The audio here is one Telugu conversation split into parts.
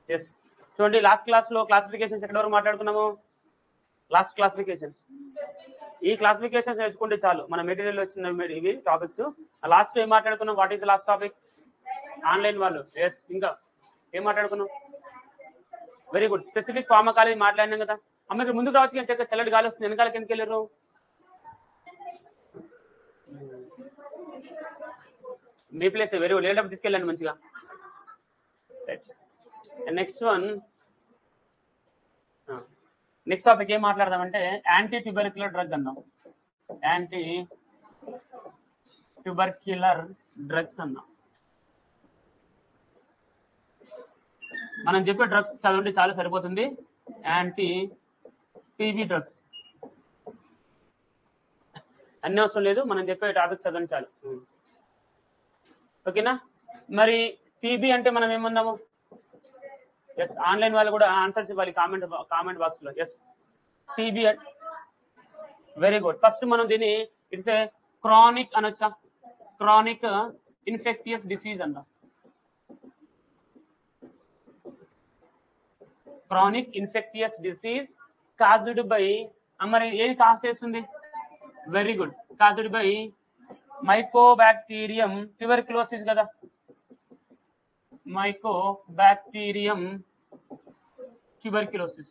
ఎస్ చూడండి లాస్ట్ క్లాస్ లో క్లాసిఫికేషన్స్ ఎక్కడ వరకు మాట్లాడుకున్నాము లాస్ట్ క్లాసిఫికేషన్స్ ఈ క్లాసిఫికేషన్స్ నేర్చుకుంటే చాలు మన మెటీరియల్ వచ్చిన మె- ఇవి టాపిక్స్ లాస్ట్ ఏం మాట్లాడుకున్నాం what is last topic online వాళ్ళు ఎస్ ఇంకా ఏం మాట్లాడుకున్నాం వెరీ గుడ్ స్పెసిఫిక్ ఫార్మకాలజీ మాట్లాడినాం కదా అమ్మ ఇక్కడ ముందుకు రావచ్చు కానీ చక్కగా తెల్లటి గాలి వస్తుంది వెనకాలకి ఎందుకు వెళ్ళారు మీ ప్లేస్ వెరీ గుడ్ లేటప్పుడు తీసుకెళ్ళండి మంచిగా నెక్స్ట్ వన్ నెక్స్ట్ టాపిక్ ఏం మాట్లాడదామంటే యాంటీ ట్యూబర్క్యులర్ డ్రగ్ అన్నాం యాంటీ ట్యూబర్క్యులర్ డ్రగ్స్ అన్నాం మనం చెప్పే డ్రగ్స్ చదవండి చాలా సరిపోతుంది యాంటీ టీబీ డ్రగ్స్ అన్ని అవసరం లేదు మనం చెప్పే టాపిక్ చదవండి చాలు ఓకేనా మరి టీబీ అంటే మనం ఏమన్నాము ఎస్ ఆన్లైన్ వాళ్ళు కూడా ఆన్సర్స్ ఇవ్వాలి కామెంట్ కామెంట్ బాక్స్ లో yes TB very good first మనం దీన్ని ఇట్స్ ఏ క్రానిక్ అనొచ్చా క్రానిక్ ఇన్ఫెక్టియస్ డిసీజ్ అంట chronic infectious disease caused by మరి ఏది కాజ్ చేస్తుంది very good caused by mycobacterium tuberculosis కదా మైకోబాక్టీరియం ట్యూబర్క్యులోసిస్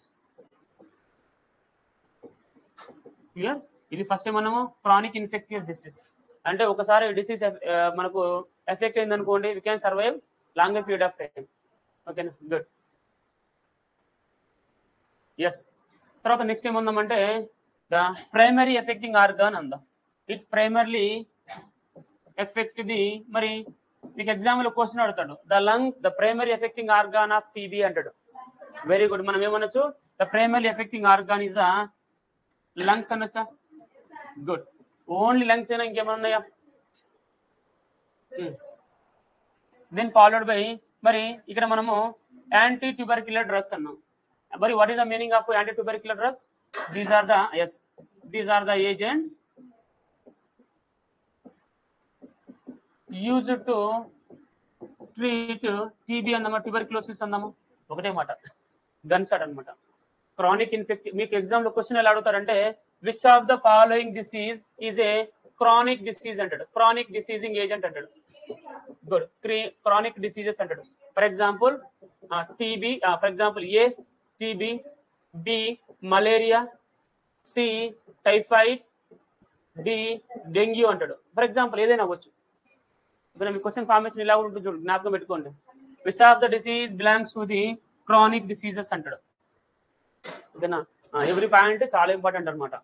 క్లియర్ ఇది ఫస్ట్ మనము క్రానిక్ ఇన్ఫెక్టియస్ డిసీజ్ అంటే ఒకసారి డిసీజ్ మనకు ఎఫెక్ట్ అయింది అనుకోండి we can survive longer period of time ఓకేనా గుడ్ ఎస్ తర్వాత నెక్స్ట్ ఏముందామంటే ద ప్రైమరీ ఎఫెక్టింగ్ ఆర్గాన్ అందా ఇట్ ప్రైమర్లీ ఎఫెక్ట్ ది మరి మీకు ఎగ్జామ్ లో క్వశ్చన్ అడుగుతాడు the lungs the primary affecting organ of TB అంటాడు వెరీ గుడ్ మనం ఏమనొచ్చు the primary affecting organ is lungs అనొచ్చా గుడ్ ఓన్లీ లంగ్స్ అయినా ఇంకేమైనా ఉన్నాయా దెన్ ఫాలోడ్ బై మరి ఇక్కడ మనము యాంటీ ట్యూబర్క్యులర్ డ్రగ్స్ అన్నాం మరి what is the meaning of anti tubercular drugs these are the yes these are the agents use to treat TB అన్నమా ట్యూబర్క్లోసిస్ అందాము ఒకటే మాట గన్ షాట్ అనమాట క్రానిక్ ఇన్ఫెక్ట్ మీకు ఎగ్జామ్ లో క్వశ్చన్ ఎలా అడుగుతారంటే which of the following disease is a chronic disease అంటాడు క్రానిక్ డిసీజింగ్ ఏజెంట్ అంటాడు గుడ్ క్రానిక్ డిసీజెస్ అంటాడు for example TB for example A TB B malaria C typhoid D dengue అంటాడు ఫర్ ఎగ్జాంపుల్ ఏదైనా అవ్వచ్చు ఇక్కడ మీ క్వశ్చన్ ఫార్మేషన్ ఇలా కూడా ఉంటుంది చూడు జ్ఞాపకం పెట్టుకోండి which of the disease belongs to the chronic diseases అంటాడు ఓకేనా ఎవ్రీ పాయింట్ చాలా ఇంపార్టెంట్ అనమాట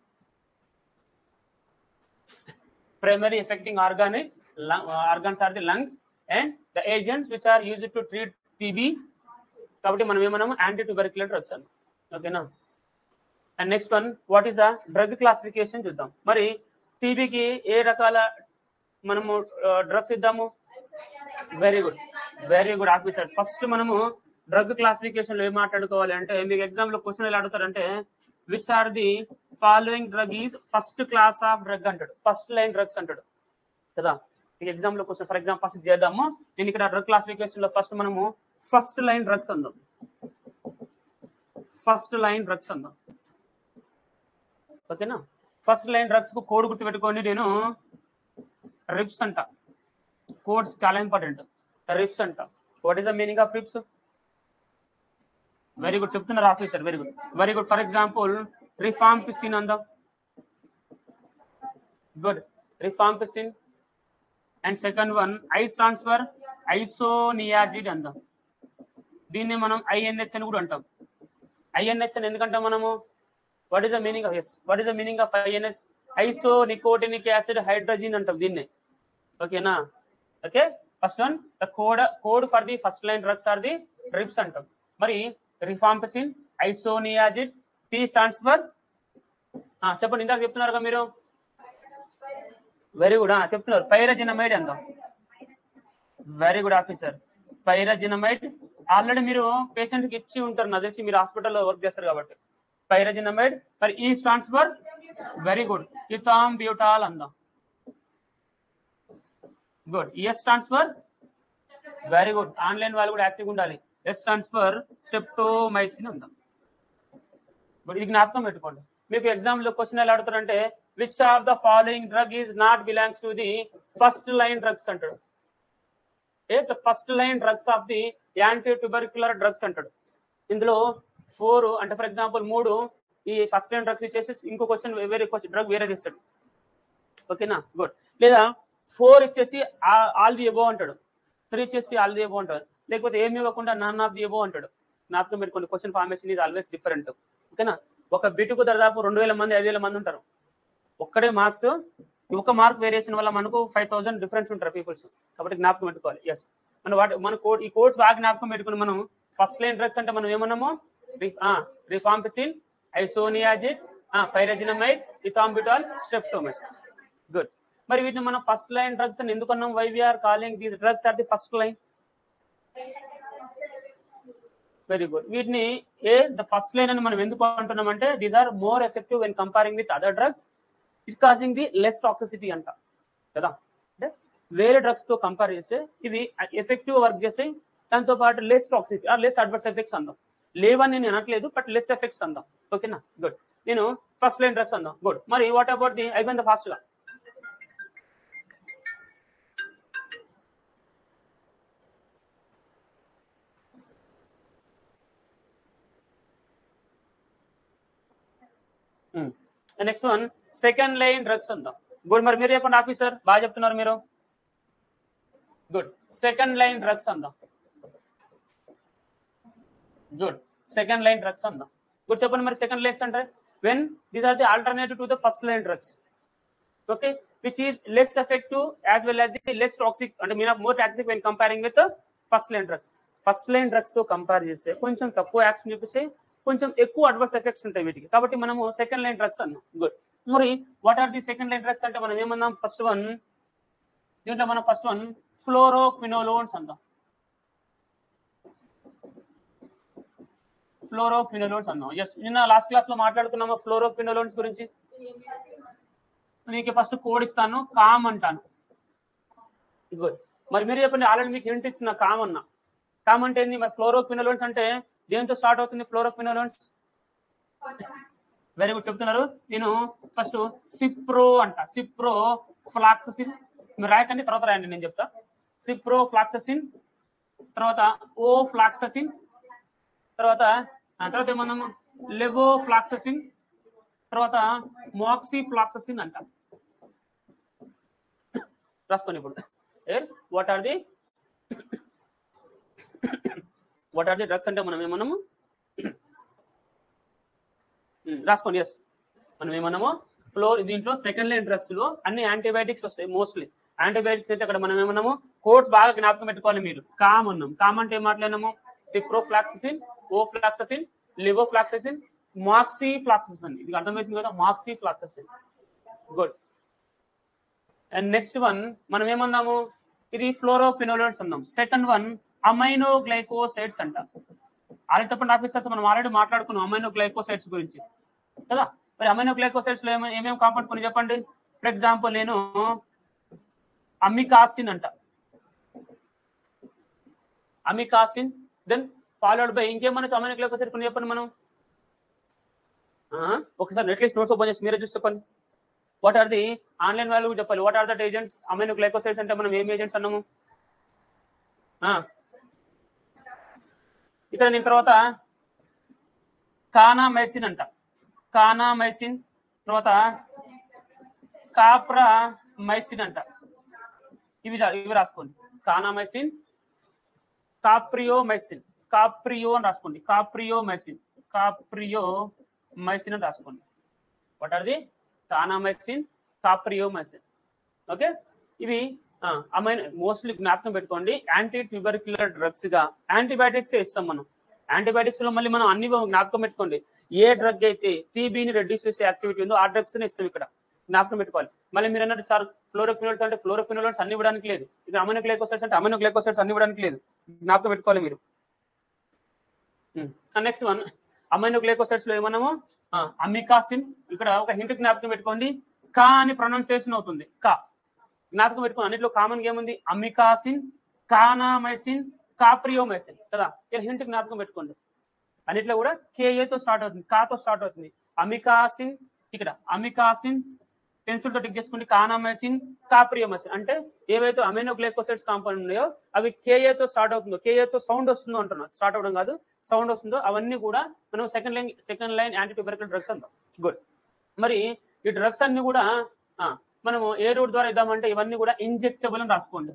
primary affecting organics organs are the lungs and the agents which are use to treat TB కాబట్టి మనం ఏమన్నాము యాంటీ ట్యూబర్క్యులేటర్ వచ్చాను ఓకేనా and next one what is a drug classification చూద్దాం మరి టీబీకి ఏ రకాల మనము డ్రగ్స్ ఇద్దాము very good very good officer first మనము డ్రగ్ క్లాసిఫికేషన్ లో ఏం మాట్లాడుకోవాలి అంటే మీకు ఎగ్జామ్ లో క్వశ్చన్ ఎలా అడుగుతారంటే which are the following drug is first class of drug అంటాడు ఫస్ట్ లైన్ డ్రగ్స్ అంటాడు కదా మీకు ఎగ్జామ్ లో క్వశ్చన్ ఫర్ ఎగ్జాంపుల్ ఫస్ట్ చేద్దాము నేను ఇక్కడ డ్రగ్ క్లాసిఫికేషన్ లో ఫస్ట్ మనము ఫస్ట్ లైన్ డ్రగ్స్ అందాం ఫస్ట్ లైన్ డ్రగ్స్ అందాం ఓకేనా ఫస్ట్ లైన్ డ్రగ్స్ కు కోడ్ గుర్తు పెట్టుకోండి నేను రిప్స్ అంట కోడ్స్ చాలా ఇంపార్టెంట్ రిప్స్ అంట what is the meaning of RIPS very good చెప్తున్నారు officer very good very good for example rifampicin అందాం good rifampicin and second one I transfer isoniazid అందాం దీన్ని మనం ఐఎన్హెచ్ అని కూడా అంటాం ఐఎన్హెచ్ అని ఎందుకంటాం మనము what is the meaning of yes what is the meaning of INH isonicotinic acid hydrazine అంటాం దీన్ని ఓకేనా okay first one the code code for the first line drugs are the drips అంటాం మరి rifampicin isoniazid P stands for చెప్పండి ఇందాక చెప్తున్నారు కదా మీరు వెరీ గుడ్ చెప్తున్నారు పైరజినమైడ్ అందాం very good officer pyrazinamide already మీరు పేషెంట్ కి ఇచ్చి ఉంటారు నాకు తెలిసి మీరు హాస్పిటల్లో వర్క్ చేస్తారు కాబట్టి పైరజినమైడ్ మరి E stands for very good ethambutol అందాం good ES stands for very good online వాళ్ళు కూడా యాక్టివ్ ఉండాలి ఎస్ స్టాండ్స్ ఫర్ స్ట్రెప్టోమైసిన్ అందాం ఇప్పుడు ఇది జ్ఞాపకం పెట్టుకోండి మీకు ఎగ్జామ్ లో క్వశ్చన్ ఎలా అడుగుతారంటే which of the following drug is not belongs to the first line drugs అంటాడు A the first line drugs of the anti tubercular drugs అంటాడు ఇందులో ఫోర్ అంటే ఫర్ ఎగ్జాంపుల్ మూడు ఈ ఫస్ట్ లైన్ డ్రగ్స్ ఇచ్చేసి ఇంకో క్వశ్చన్ వేరే క్వశ్చన్ డ్రగ్ వేరే తీస్తాడు ఓకేనా గుడ్ లేదా ఫోర్ ఇచ్చేసి ఆల్ ది ఎబో అంటాడు త్రీ ఇచ్చేసి ఆల్ ది ఎబో అంటాడు లేకపోతే ఏమి ఇవ్వకుండా నాన్ ఆఫ్ ది ఎబో అంటాడు జ్ఞాపకం పెట్టుకోండి question formation is always different ఓకేనా ఒక బిటుకు దాదాపు రెండు వేల మంది ఐదు వేల మంది ఉంటారు ఒక్కడే మార్క్స్ ఒక మార్క్ వేరియేషన్ వల్ల మనకు ఫైవ్ థౌసండ్ డిఫరెన్స్ ఉంటారు పీపుల్స్ కాబట్టి జ్ఞాపకం పెట్టుకోవాలి ఎస్ మన వాటి మన కోడ్ ఈ కోర్స్ బాగా జ్ఞాపకం పెట్టుకుని మనం ఫస్ట్ లైన్ డ్రగ్స్ అంటే మనం ఏమన్నాము rifampicin isoniazid pyrazinamide ethambutol streptomycin good మరి వీటిని మనం ఫస్ట్ లైన్ డ్రగ్స్ అని ఎందుకు అన్నాం why we're calling these drugs are the first line very good వీటిని ఏ ద ఫస్ట్ లైన్ అని మనం ఎందుకు అంటున్నాం అంటే these are more effective when comparing with other drugs it causing the less toxicity అంట కదా అంటే వేరే డ్రగ్స్ తో కంపేర్ చేస్తే ఇవి ఎఫెక్టివ్ వర్క్ చేస్తాయి దాంతో పాటు less toxicity or less adverse effects అందాం లేవని నేను అనట్లేదు బట్ లెస్ ఎఫెక్ట్స్ అందాం ఓకేనా గుడ్ నేను ఫస్ట్ లైన్ డ్రగ్స్ అందాం గుడ్ మరి వాట్ అబౌట్ ది అయిపోయింది ఫాస్ట్ గా next one second line drugs ఉందాం గుడ్ మరి మీరు చెప్పండి ఆఫీసర్ బాగా చెప్తున్నారు మీరు గుడ్ సెకండ్ లైన్ డ్రగ్స్ అందాం గుడ్ సెకండ్ లైన్ డ్రగ్స్ అందాం గుడ్ చెప్పండి మరి సెకండ్ లైన్స్ అంటే when these are the alternative to the first line drugs okay which is less effective as well as the less toxic అంటే mean more toxic when comparing with first line drugs first line drugs తో కంపేర్ చేస్తే కొంచెం తక్కువ యాక్షన్ చూపిస్తే కొంచెం ఎక్కువ అడ్వర్స్ ఎఫెక్ట్స్ ఉంటాయి వీటికి కాబట్టి మనము సెకండ్ లైన్ డ్రగ్స్ అన్నాం గుడ్ మరి what are the second line drugs అంటే మనం ఏమన్నాం ఫస్ట్ వన్ దీంట్లో మనం ఫస్ట్ వన్ ఫ్లోరోక్వినోలోన్స్ అందాం ఫ్లోరోక్వినోలోన్స్ అందాం ఎస్ నిన్న లాస్ట్ క్లాస్ లో మాట్లాడుకున్నాము ఫ్లోరోక్వినోలోన్స్ గురించి మీకు ఫస్ట్ కోడ్ ఇస్తాను కామ్ అంటాను గుడ్ మరి మీరు చెప్పండి ఆల్రెడీ మీకు హింట్ ఇచ్చిన కామ్ అన్న కామ్ అంటే ఏంది మరి ఫ్లోరోక్వినోలోన్స్ అంటే దేంతో స్టార్ట్ అవుతుంది ఫ్లోరోక్వినోలోన్స్ వెరీ గుడ్ చెప్తున్నారు నేను ఫస్ట్ సిప్రో అంట సిప్రో ఫ్లాక్ససిన్ మీరు రాయకండి తర్వాత రాయండి నేను చెప్తా సిప్రో ఫ్లాక్ససిన్ తర్వాత ఓ ఫ్లాక్ససిన్ తర్వాత ఆ తర్వాత ఏమన్నాము లెవో ఫ్లాక్ససిన్ తర్వాత మాక్సీ ఫ్లాక్ససిన్ అంట రాసుకోండి ఇప్పుడు what are the what are the drugs అంటే మనం ఏమన్నాము ఉమ్, రాసుకోండి ఎస్ మనం ఏమన్నాము ఫ్లోర్ దీంట్లో సెకండ్ లైన్ డ్రగ్స్ లో అన్ని యాంటీబయాటిక్స్ వస్తాయి మోస్ట్లీ యాంటీబయాటిక్స్ అయితే అక్కడ మనం ఏమన్నాము కోర్స్ బాగా జ్ఞాపకం పెట్టుకోవాలి మీరు కామ్ అన్నాం కామ్ అంటే ఏం మాట్లాడినాము సిప్రోఫ్లాక్సిసిన్ ఓఫ్లాక్ససిన్ లివోఫ్లాక్ససిన్ మాక్సీ ఫ్లాక్ససిన్ ఇది అర్థమవుతుంది కదా moxifloxacin good and next one మనం ఏమన్నాము ఇది ఫ్లోరోపినోలోన్స్ అన్నాం సెకండ్ వన్ అమైనో గ్లైకోసైడ్స్ అంట ఆల్రెడీ తప్పండి ఆఫీసర్స్ మనం ఆల్రెడీ మాట్లాడుకున్నాం అమైనో గ్లైకోసైడ్స్ గురించి కదా మరి అమైనో గ్లైకోసైడ్స్ లో ఏమే- ఏమేమి కాంపౌండ్స్ కొన్ని చెప్పండి ఫర్ ఎగ్జాంపుల్ నేను అమికాసిన్ అంట అమికాసిన్ దెన్ ఫాలోడ్ బై ఇంకేమన్నా అమైనో గ్లైకోసైడ్ కొన్ని చెప్పండి మనం ఆ, ఒకసారి అట్లీస్ట్ నోట్స్ ఓపెన్ చేసి మీరే చూసి చెప్పండి what are the online value చెప్పాలి what are that agents aminoglycosides అంటే మనం ఏం ఏజెంట్స్ అన్నాము ఆ. ఇక్కడ నేను తర్వాత కానామైసిన్ అంట కానామైసిన్ తర్వాత కాప్రా మైసిన్ అంట ఇవి జా- ఇవి రాసుకోండి కానామైసిన్ కాప్రియో మైసిన్ కాప్రియో అని రాసుకోండి కాప్రియో మైసిన్ కాప్రియో మైసిన్ అని రాసుకోండి what are the kanamycin capreomycin okay ఇవి అమైన్ మోస్ట్లీ జ్ఞాపకం పెట్టుకోండి యాంటీ ట్యూబర్క్యులర్ డ్రగ్స్ గా యాంటీబయాటిక్స్ ఇస్తాం మనం యాంటీబయాటిక్స్ లో మళ్ళీ మనం అన్ని జ్ఞాపకం పెట్టుకోండి ఏ డ్రగ్ అయితే టీబీని రెడ్యూస్ చేసే యాక్టివిటీ ఉందో ఆ డ్రగ్స్ ఇస్తాం ఇక్కడ జ్ఞాపకం పెట్టుకోవాలి మళ్ళీ మీరు అన్నట్టు సార్ ఫ్లోరోక్వినోల్స్ అంటే ఫ్లోరోక్వినోల్స్ అన్ని ఇవ్వడానికి లేదు ఇది అమైనో గ్లైకోసైడ్స్ అంటే అమైనో గ్లైకోసైడ్స్ అన్ని ఇవ్వడానికి లేదు జ్ఞాపకం పెట్టుకోవాలి మీరు నెక్స్ట్ వన్ అమైనో గ్లైకోసైడ్స్ లో ఏమన్నాము అమికాసిన్ ఇక్కడ ఒక హింట్ జ్ఞాపకం పెట్టుకోండి కా అని ప్రొనౌన్సియేషన్ అవుతుంది కా జ్ఞాపకం పెట్టుకోండి అన్నిట్లో కామన్ ఏముంది అమికాసిన్ కానామైసిన్ కాప్రియోమైసిన్ కదా ఇలా హింట్ జ్ఞాపకం పెట్టుకోండి అన్నిట్లో కూడా కేఏతో స్టార్ట్ అవుతుంది కాతో స్టార్ట్ అవుతుంది అమికాసిన్ ఇక్కడ అమికాసిన్ పెన్సిల్ తో టిక్ చేసుకోండి కానామైసిన్ కాప్రియోమైసిన్ అంటే ఏవైతే అమైనో గ్లైకోసైడ్స్ కాంపౌండ్ ఉన్నాయో అవి కేఏతో స్టార్ట్ అవుతుందో కేఏతో సౌండ్ వస్తుందో అంటున్నా స్టార్ట్ అవడం కాదు సౌండ్ వస్తుందో అవన్నీ కూడా మనం second line second line anti ట్యూబర్కల్ drugs అంటాం గుడ్ మరి ఈ డ్రగ్స్ అన్ని కూడా ఆ, మనము ఏ రూట్ ద్వారా ఇద్దామంటే ఇవన్నీ కూడా ఇంజెక్టబుల్ అని రాసుకోండి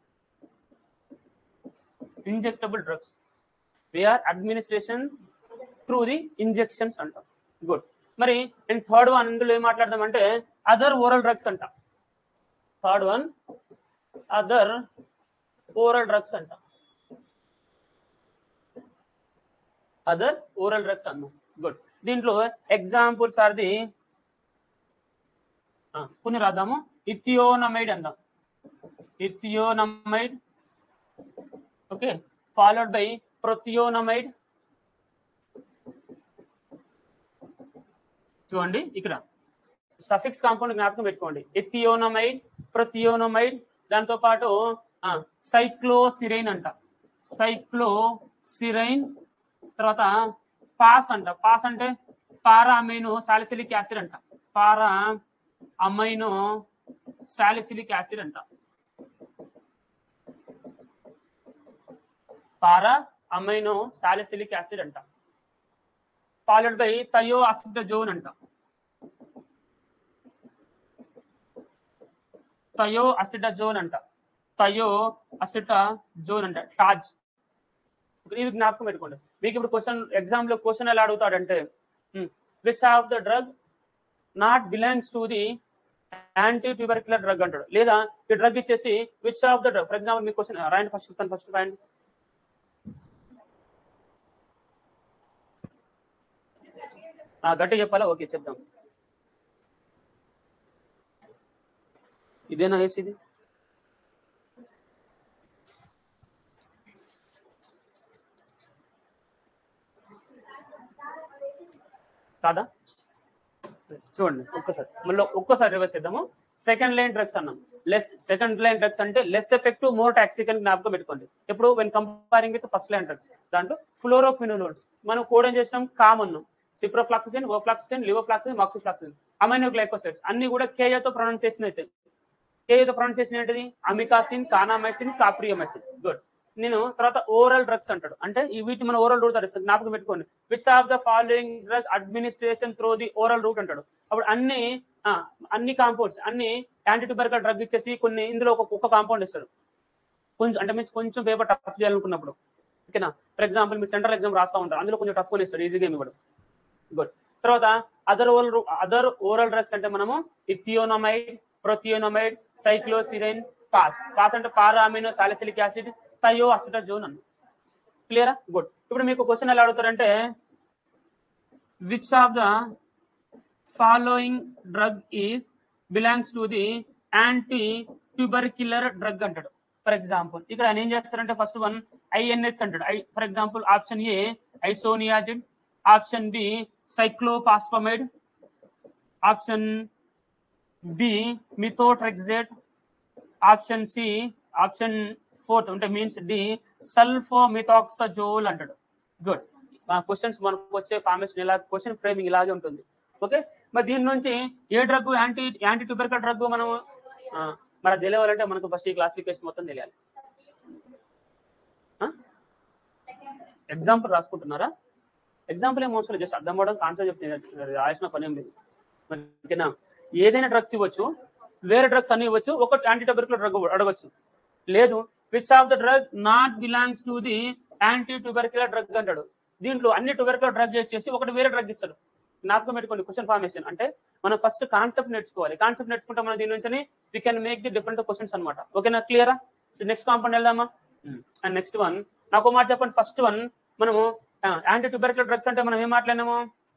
injectable drugs where administration through the injections అంటాం గుడ్ మరి అండ్ థర్డ్ వన్ ఇందులో ఏం మాట్లాడదామంటే అదర్ ఓరల్ డ్రగ్స్ అంట third one other oral drugs అంట అదర్ ఓరల్ డ్రగ్స్ అన్నాం గుడ్ దీంట్లో ఎగ్జాంపుల్స్ ఆర్ ది ఆ, కొన్ని రాద్దాము ఇథియోనమైడ్ అందాం ethionamide okay followed by prothionamide చూడండి ఇక్కడ సఫిక్స్ కాంపౌండ్ జ్ఞాపకం పెట్టుకోండి ఎథియోనమైడ్ ప్రొథియోనమైడ్ దాంతో పాటు సైక్లోసిరైన్ అంట సైక్లోసిరైన్ తర్వాత పాస్ అంట పాస్ అంటే పారా అమైనో సాలిసిలిక్ యాసిడ్ అంట పారా అమైనో సాలిసిలిక్ యాసిడ్ అంట పారా అమైనో సాలిసిలిక్ యాసిడ్ అంట ఫాలోడ్ బై థయో అసిటజోన్ అంట థయో అసిటజోన్ అంట థయో అసిటజోన్ అంట టాజ్ ఇది జ్ఞాపకం పెట్టుకోండి మీకు ఇప్పుడు క్వశ్చన్ ఎగ్జామ్ లో క్వశ్చన్ ఎలా అడుగుతాడంటే which of the drug not belongs to the anti tubercular drug అంటాడు లేదా ఈ డ్రగ్ ఇచ్చేసి which of the drug for example మీ క్వశ్చన్ రాయండి ఫస్ట్ చెప్తాను ఫస్ట్ రాయండి ఆ, గట్టి చెప్పాలా ఓకే చెప్దాం ఇదేనా వేసి ఇది కాదా చూడండి ఒక్కసారి మళ్ళీ ఒక్కసారి రివర్స్ చేద్దాము సెకండ్ లైన్ డ్రగ్స్ అన్నాం లెస్ సెకండ్ లైన్ డ్రగ్స్ అంటే లెస్ ఎఫెక్టివ్ మోర్ టాక్సిక్ అని జ్ఞాపకం పెట్టుకోండి ఇప్పుడు when comparing with first line drugs దాంట్లో ఫ్లోరోక్వినోల్స్ మనం కోడ్ చేసినాం common ciprofloxacin ofloxacin levofloxacin moxifloxacin aminoglycosides అన్ని కూడా కేజతో ప్రొనౌన్సియేషన్ అయితే కేజతో ప్రొనౌన్సియేషన్ ఏంటిది అమికాసిన్ కానామైసిన్ కాప్రియోమైసిన్ గుడ్ నేను తర్వాత ఓరల్ డ్రగ్స్ అంటాడు అంటే ఈ వీటి మన ఓరల్ రూట్ తరిస్తాడు జ్ఞాపకం పెట్టుకోండి which of the following drug administration through the oral route అంటాడు అప్పుడు అన్ని ఆ, అన్ని కాంపౌండ్స్ అన్ని యాంటీ ట్యూబర్కల్ డ్రగ్ ఇచ్చేసి కొన్ని ఇందులో ఒక ఒక్క కాంపౌండ్ ఇస్తాడు కొంచెం అంటే మీన్స్ కొంచెం పేపర్ టఫ్ చేయాలనుకున్నప్పుడు ఓకేనా ఫర్ ఎగ్జాంపుల్ మీరు సెంట్రల్ ఎగ్జామ్ రాస్తా ఉంటారు అందులో కొంచెం టఫ్ ఇస్తాడు ఈజీగా ఏమి ఇవ్వడు గుడ్ తర్వాత other oral other oral drugs అంటే మనము ethionamide prothionamide cycloserine PAS PAS అంటే para amino salicylic acid thiacetazone అన్న క్లియరా గుడ్ ఇప్పుడు మీకు క్వశ్చన్ ఎలా అడుగుతారంటే which of the following drug is belongs to the anti tubercular drug అంటాడు ఫర్ ఎగ్జాంపుల్ ఇక్కడ ఆయన ఏం చేస్తారంటే ఫస్ట్ వన్ ఐఎన్హెచ్ అంటాడు I for example option A isoniazid option B cyclophosphamide option B methotrexate option C option fourth అంటే మీన్స్ డి సల్ఫోమిథాక్సజోల్ అంటాడు గుడ్ మా క్వశ్చన్స్ మనకు వచ్చే ఫార్మేషన్ ఇలా క్వశ్చన్ ఫ్రేమింగ్ ఇలాగే ఉంటుంది ఓకే మరి దీని నుంచి ఏ drug anti anti tubercle drug మనం ఆ, మరి అది తెలియాలంటే మనకు ఫస్ట్ ఈ క్లాసిఫికేషన్ మొత్తం తెలియాలి ఎగ్జాంపుల్ రాసుకుంటున్నారా ఎగ్జాంపుల్ ఏం అవసరం జస్ట్ అర్థం అవడం కాన్సెప్ట్ చెప్తే రాసిన పని ఏం లేదు మరి ఓకేనా ఏదైనా డ్రగ్స్ ఇవ్వచ్చు వేరే డ్రగ్స్ అన్ని ఇవ్వచ్చు ఒక యాంటీ ట్యూబర్కులర్ డ్రగ్ అడగచ్చు లేదు which of the drug not belongs to the anti tubercular drug అంటాడు దీంట్లో అన్ని ట్యూబర్కులర్ డ్రగ్ చేసి ఒకటి వేరే డ్రగ్ ఇస్తాడు జ్ఞాపకం పెట్టుకోండి క్వశ్చన్ ఫార్మేషన్ అంటే మనం ఫస్ట్ కాన్సెప్ట్ నేర్చుకోవాలి కాన్సెప్ట్ నేర్చుకుంటే మనం దీని నుంచి we can make the different questions అనమాట ఓకేనా క్లియరా నెక్స్ట్ కాంపౌండ్ వెళ్దామా అండ్ నెక్స్ట్ వన్ నాకు ఒక మాట చెప్పండి ఫస్ట్ వన్ మనము యాంటీ ట్యూబర్కులర్ డ్రగ్స్ అంటే మనం ఏం మాట్లాడినాము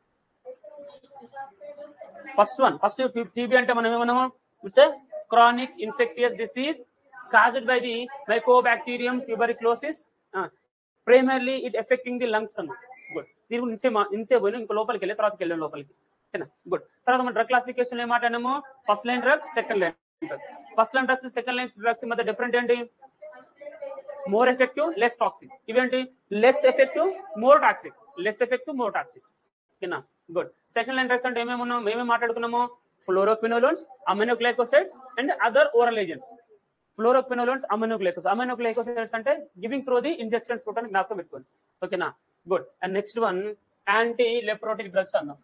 ఫస్ట్ వన్ ఫస్ట్ టీబీ అంటే మనం ఏమన్నాము it's chronic infectious disease caused by the mycobacterium tuberculosis primarily it affecting the lungs అన్న గుడ్ దీని గురించి మా- ఇంతే పోయినా ఇంకో లోపలికి వెళ్ళి తర్వాత వెళ్ళాం లోపలికి ఓకేనా గుడ్ తర్వాత మన డ్రగ్ క్లాసిఫికేషన్ ఏం మాట్లాడినాము first line drugs second line drugs first line drugs second line drugs మధ్య డిఫరెంట్ ఏంటి మోర్ ఎఫెక్టివ్ లెస్ టాక్సిక్ ఇవేంటి less effective more toxic less effective more toxic ఓకేనా గుడ్ సెకండ్ లైన్ డ్రగ్స్ అంటే ఏమేమి ఉన్నాం మేమేం మాట్లాడుకున్నాము fluoroquinolones aminoglycosides and other oral agents fluoroquinolones aminoglycos aminoglycosides అంటే గివింగ్ త్రూ ది ఇంజెక్షన్స్ కూడా జ్ఞాపకం పెట్టుకోండి ఓకేనా good and next one anti leprotic drugs అన్నాం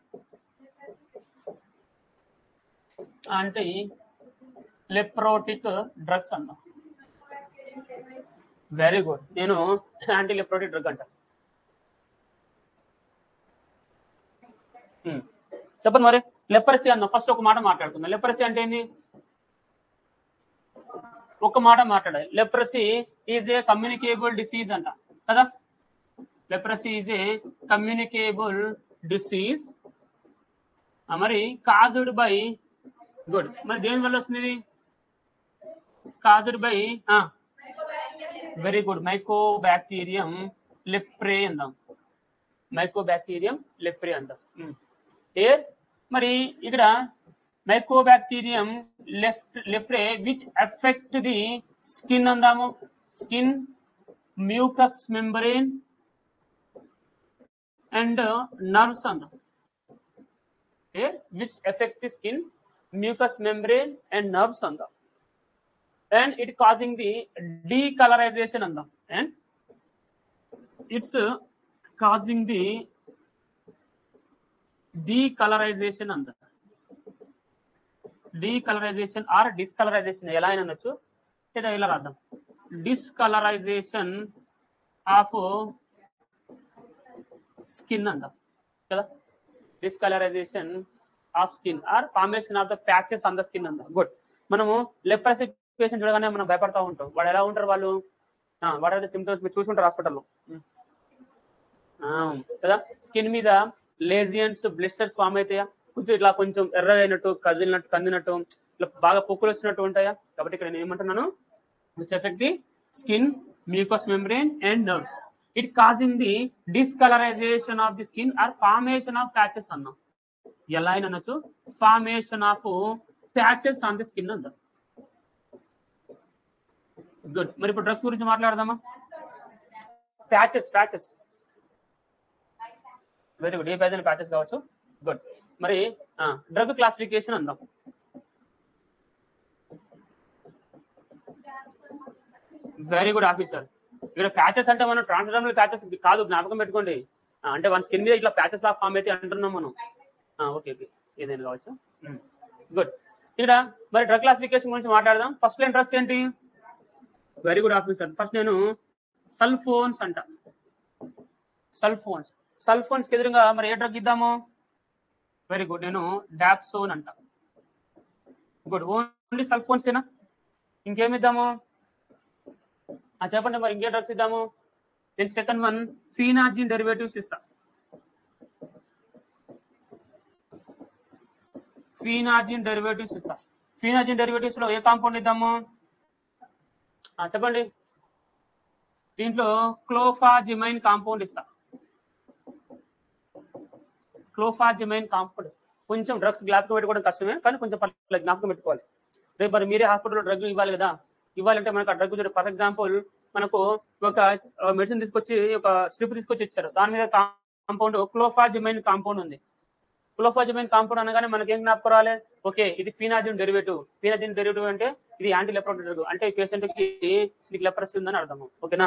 యాంటీ లెప్రోటిక్ డ్రగ్స్ అన్నాం వెరీ గుడ్ నేను యాంటీ లెప్రోటిక్ డ్రగ్ అంట Hmm. చెప్పండి మరి లెపరసీ అన్న ఫస్ట్ ఒక మాట మాట్లాడుకుందాం లెపరసీ అంటే ఏంది ఒక మాట మాట్లాడాలి leprosy is a communicable disease అంట కదా leprosy is a communicable disease మరి కాజుడ్ బై గుడ్ మరి దేని వల్ల వస్తుంది ఇది caused by very good mycobacterium leprae అందాం మైకో బ్యాక్టీరియం లెప్రే అందాం ఏ మరి ఇక్కడ mycobacterium left leprae which effect the skin అందాము skin mucous membrane and nerves అందాం ఏ which effect the skin mucous membrane and nerves అందాం and it causing the decolourisation అందాం and it's causing the decolourisation అందాం డీకలరైజేషన్ ఆర్ డిస్కలరైజేషన్ ఎలా అయినా అనొచ్చు లేదా ఇలా రాద్దాం డిస్కలరైజేషన్ ఆఫ్ స్కిన్ అందాం కదా discolourisation of skin or formation of the patches on the skin అందాం గుడ్ మనము లెప్రసీ పేషెంట్ చూడగానే మనం భయపడతా ఉంటాం వాడు ఎలా ఉంటారు వాళ్ళు వాట్ ఆర్ ద సిమ్టమ్స్ మీరు చూసుంటారు హాస్పిటల్లో కదా స్కిన్ మీద లేజియన్స్ బ్లిస్టర్స్ ఫామ్ అవుతాయా కొంచెం ఇట్లా కొంచెం ఎర్రగైనట్టు కదిలినట్టు కందినట్టు ఇట్లా బాగా పొక్కులు వచ్చినట్టు ఉంటాయా కాబట్టి ఇక్కడ నేను ఏమంటున్నాను which effect the skin mucous membrane and nerves it causing the discolourisation of the skin or formation of patches అన్నాం ఎలా అయినా అనొచ్చు formation of patches on the skin అందాం గుడ్ మరి ఇప్పుడు డ్రగ్స్ గురించి మాట్లాడదామా ప్యాచెస్ ప్యాచెస్ వెరీ గుడ్ ఏ పేదైన ప్యాచెస్ కావచ్చు గుడ్ మరి డ్రగ్ క్లాసిఫికేషన్ అందాం వెరీ గుడ్ ఆఫీసర్ ఇక్కడ ప్యాచెస్ అంటే మనం ట్రాన్స్డర్మల్ ప్యాచెస్ కాదు జ్ఞాపకం పెట్టుకోండి ఆ, అంటే మన స్కిన్ మీద ఇట్లా ప్యాచెస్ లా ఫామ్ అయితే అంటున్నాం మనం ఓకే ఓకే ఏదైనా కావచ్చు గుడ్ ఇక్కడ మరి డ్రగ్ క్లాసిఫికేషన్ గురించి మాట్లాడదాం ఫస్ట్ లైన్ డ్రగ్స్ ఏంటి వెరీ గుడ్ ఆఫీసర్ ఫస్ట్ నేను సల్ ఫోన్స్ అంట సల్ ఫోన్స్ సల్ ఫోన్స్ కి ఎదురుగా మరి ఏ డ్రగ్ ఇద్దాము వెరీ గుడ్ నేను డాప్సోన్ అంట గుడ్ ఓన్లీ సెల్ ఫోన్స్ ఏనా ఇంకేమి ఇద్దాము ఆ, చెప్పండి మరి ఇంకే డ్రగ్స్ ఇద్దాము నేను సెకండ్ వన్ ఫీనాజిన్ డెరివేటివ్స్ ఇస్తా ఫీనాజిన్ డెరివేటివ్స్ ఇస్తా ఫీనాజిన్ డెరివేటివ్స్ లో ఏ కాంపౌండ్ ఇద్దాము ఆ, చెప్పండి దీంట్లో క్లోఫాజిమైన్ కాంపౌండ్ ఇస్తా క్లోఫాజిమైన్ కాంపౌండ్ కొంచెం డ్రగ్స్ జ్ఞాపకం పెట్టుకోవడం కష్టమే కానీ కొంచెం పర్లేదు జ్ఞాపకం పెట్టుకోవాలి రేపు మరి మీరే హాస్పిటల్లో డ్రగ్ ఇవ్వాలి కదా ఇవ్వాలంటే మనకు ఆ డ్రగ్ ఫర్ ఎగ్జాంపుల్ మనకు ఒక మెడిసిన్ తీసుకొచ్చి ఒక స్ట్రిప్ తీసుకొచ్చి ఇచ్చారు దాని మీద కాంపౌండ్ క్లోఫాజిమైన్ కాంపౌండ్ ఉంది క్లోఫాజిమైన్ కాంపౌండ్ అనగానే మనకి ఏం జ్ఞాపకం రాలే ఓకే ఇది ఫీనాజిన్ డెరివేటివ్ ఫీనాజిన్ డెరివేటివ్ అంటే ఇది యాంటీ లెప్రోటిక్ డ్రగ్ అంటే ఈ పేషెంట్ కి మీకు లెప్రసీ ఉందని అర్థము ఓకేనా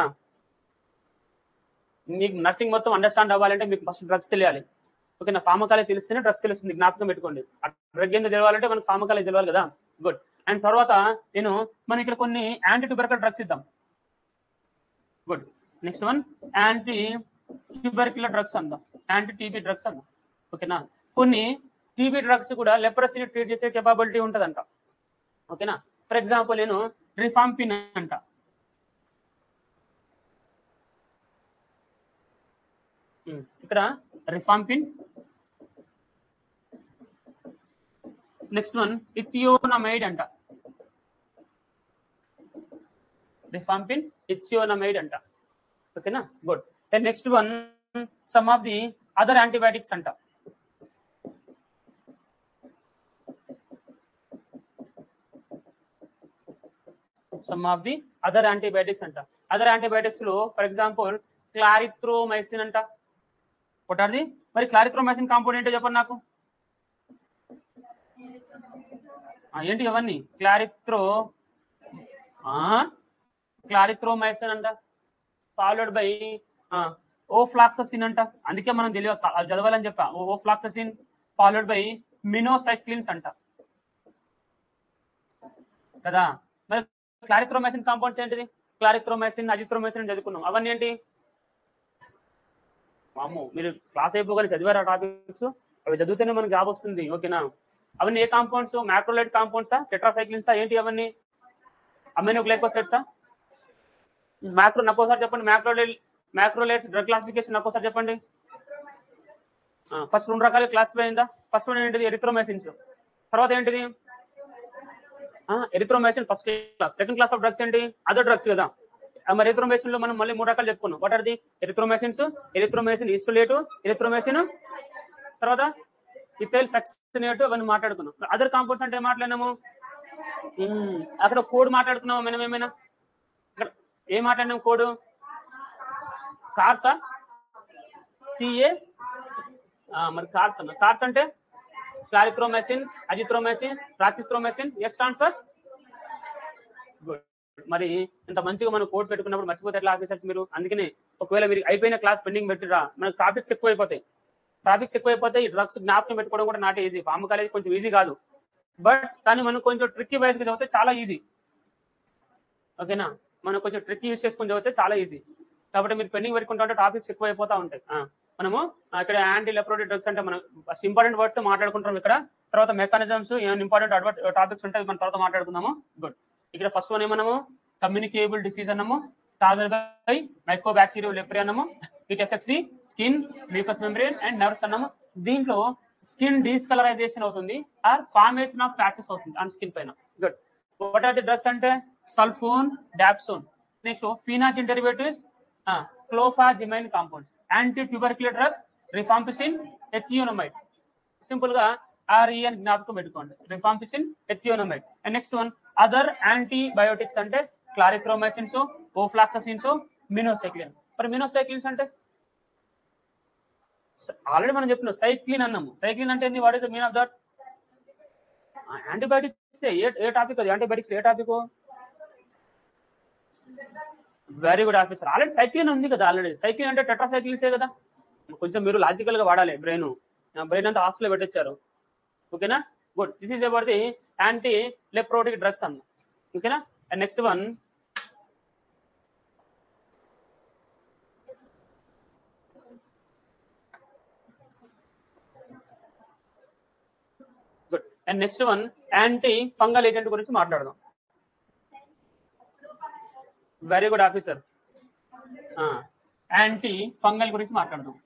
మీకు నర్సింగ్ మొత్తం అండర్స్టాండ్ అవ్వాలంటే మీకు ఫస్ట్ డ్రగ్స్ తెలియాలి ఓకే నా ఫామకాలే తెలిస్తేనే డ్రగ్స్ తెలుస్తుంది జ్ఞాపకం పెట్టుకోండి డ్రగ్ ఏందో తెలియాలంటే మనకు ఫామకాలే తెలియాలి కదా గుడ్ అండ్ తర్వాత నేను మనం ఇక్కడ కొన్ని యాంటీ ట్యూబర్కల్ డ్రగ్స్ ఇద్దాం good next one anti tubercular drugs అందాం యాంటీ టీబీ డ్రగ్స్ అందాం ఓకేనా కొన్ని టీబీ డ్రగ్స్ కూడా లెప్రసీని ట్రీట్ చేసే కెపాబిలిటీ ఉంటుందంట ఓకేనా ఫర్ ఎగ్జాంపుల్ నేను రిఫాంపిన్ అంట ఉమ్, ఇక్కడ రిఫాంపిన్ నెక్స్ట్ వన్ ఇథియోనమైడ్ అంట రిఫాంపిన్ ఇథియోనమైడ్ అంట ఓకేనా good and next one some of the other antibiotics అంట some of the other antibiotics అంట అదర్ యాంటీబయాటిక్స్ లో ఫర్ ఎగ్జాంపుల్ క్లారిథ్రోమైసిన్ అంట కొట్టాది మరి క్లారిథ్రోమైసిన్ కాంపౌండ్ ఏంటో చెప్పండి నాకు ఆ, ఏంటి అవన్నీ క్లారిథ్రో క్లారిథ్రోమైసిన్ అంట ఫాలోడ్ బై ఓఫ్లాక్ససిన్ అంట అందుకే మనం తెలియ చదవాలని చెప్పా ఓఫ్లాక్ససిన్ ఫాలోడ్ బై మినోసైక్లిన్స్ అంట కదా మరి క్లారిథ్రోమైసిన్ కాంపౌండ్స్ ఏంటిది క్లారిథ్రోమైసిన్ అజిథ్రోమైసిన్ అని చదువుకున్నాం అవన్నీ ఏంటి అమ్మో మీరు క్లాస్ అయిపోగానే చదివారు ఆ టాపిక్స్ అవి చదివితేనే మనకు జాబ్ వస్తుంది ఓకేనా అవన్నీ ఏ కాంపౌండ్స్ మ్యాక్రోలైట్ కాంపౌండ్సా టెట్రాసైక్లిన్సా ఏంటి అవన్నీ అమైనో గ్లైకోసైడ్సా మ్యాక్రో నకోసారి చెప్పండి మ్యాక్రోలైట్ మ్యాక్రోలైట్స్ డ్రగ్ క్లాసిఫికేషన్ నకోసారి చెప్పండి ఫస్ట్ రెండు రకాల క్లాసిఫై అయిందా ఫస్ట్ వన్ ఏంటిది ఎరిథ్రోమైసిన్స్ తర్వాత ఏంటిది erythromycin first class second class of drugs ఏంటి అదర్ డ్రగ్స్ కదా ఆ మరి ఎరిథ్రోమైసిన్ లో మనం మళ్ళీ మూడు రకాలు చెప్పుకున్నాం what are the erythromycins erythromycin estolate erythromycin తర్వాత ఇథైల్ సక్సినేట్ అవన్నీ మాట్లాడుకున్నాం అదర్ కాంపౌండ్స్ అంటే ఏం మాట్లాడినాము మ్మ్. అక్కడ కోడ్ మాట్లాడుకున్నాము మనం ఏమైనా అక్కడ ఏం మాట్లాడినాం కోడ్ కార్సా సిఏ మరి కార్స్ అన్న కార్స్ అంటే clarithromycin azithromycin roxithromycin S transfer good మరి ఇంత మంచిగా మనం కోర్స్ పెట్టుకున్నప్పుడు మర్చిపోతే ఎట్లా ఆఫీసర్స్ మీరు అందుకనే ఒకవేళ మీరు అయిపోయిన క్లాస్ పెండింగ్ పెట్టిరా మనకు టాపిక్స్ ఎక్కువైపోతాయి టాపిక్స్ ఎక్కువైపోతే ఈ డ్రగ్స్ జ్ఞాపకం పెట్టుకోవడం కూడా నాట్ ఈజీ ఫార్మ్ కాలేజ్ కొంచెం ఈజీ కాదు బట్ కానీ మనం కొంచెం ట్రిక్కీ వైజ్ గా చదివితే చాలా ఈజీ ఓకేనా మనం కొంచెం ట్రిక్ యూస్ చేసుకుని చదివితే చాలా ఈజీ కాబట్టి మీరు పెండింగ్ పెట్టుకుంటా ఉంటే టాపిక్స్ ఎక్కువ అయిపోతా ఉంటాయి ఆ, మనము ఆ, ఇక్కడ యాంటీ లెప్రోటిక్ డ్రగ్స్ అంటే మనం ఫస్ట్ ఇంపార్టెంట్ వర్డ్స్ మాట్లాడుకుంటాం ఇక్కడ తర్వాత మెకానిజమ్స్ ఏమైనా ఇంపార్టెంట్ అడ్వర్స్ టాపిక్స్ ఉంటాయి మనం తర్వాత మాట్లాడుకుందాము గుడ్ ఇక్కడ ఫస్ట్ వన్ ఏమన్నాము కమ్యూనికేబుల్ డిసీజ్ అన్నాము కాజల్ బై మైకోబాక్టీరియల్ లెప్రీ అన్నాము it effects the skin mucous membrane and nerves అన్నాము దీంట్లో స్కిన్ డీస్కలరైజేషన్ అవుతుంది ఆర్ ఫార్మేషన్ ఆఫ్ ప్యాచెస్ అవుతుంది ఆన్ స్కిన్ పైన good what are the drugs అంటే sulphone dapsone next phenazine derivatives clofazimine compounds anti tubercular drugs rifampicin ethionamide simple గా ఆర్ఈ అని జ్ఞాపకం పెట్టుకోండి rifampicin ethionamide and next one other antibiotics అంటే క్లారిథ్రోమైసిన్స్ ఓఫ్లాక్ససిన్స్ మినోసైక్లిన్ మరి మినోసైక్లిన్స్ అంటే ఆల్రెడీ మనం చెప్పినాం సైక్లిన్ అన్నాము సైక్లిన్ అంటే ఏంది what is mean of that antibiotics ఏ ఏ టాపిక్ అది యాంటీబయాటిక్స్ ఏ topic very good officer already cycline ఉంది కదా ఆల్రెడీ సైక్లిన్ అంటే టెట్రాసైక్లిన్సే కదా కొంచెం మీరు లాజికల్ గా వాడాలి బ్రెయిన్ బ్రెయిన్ అంతా హాస్టల్లో పెట్టించారు ఓకేనా good this is about the anti leprotic drugs అన్న ఓకేనా and next one good and next one anti fungal agent గురించి మాట్లాడదాం very good officer anti fungal గురించి మాట్లాడదాం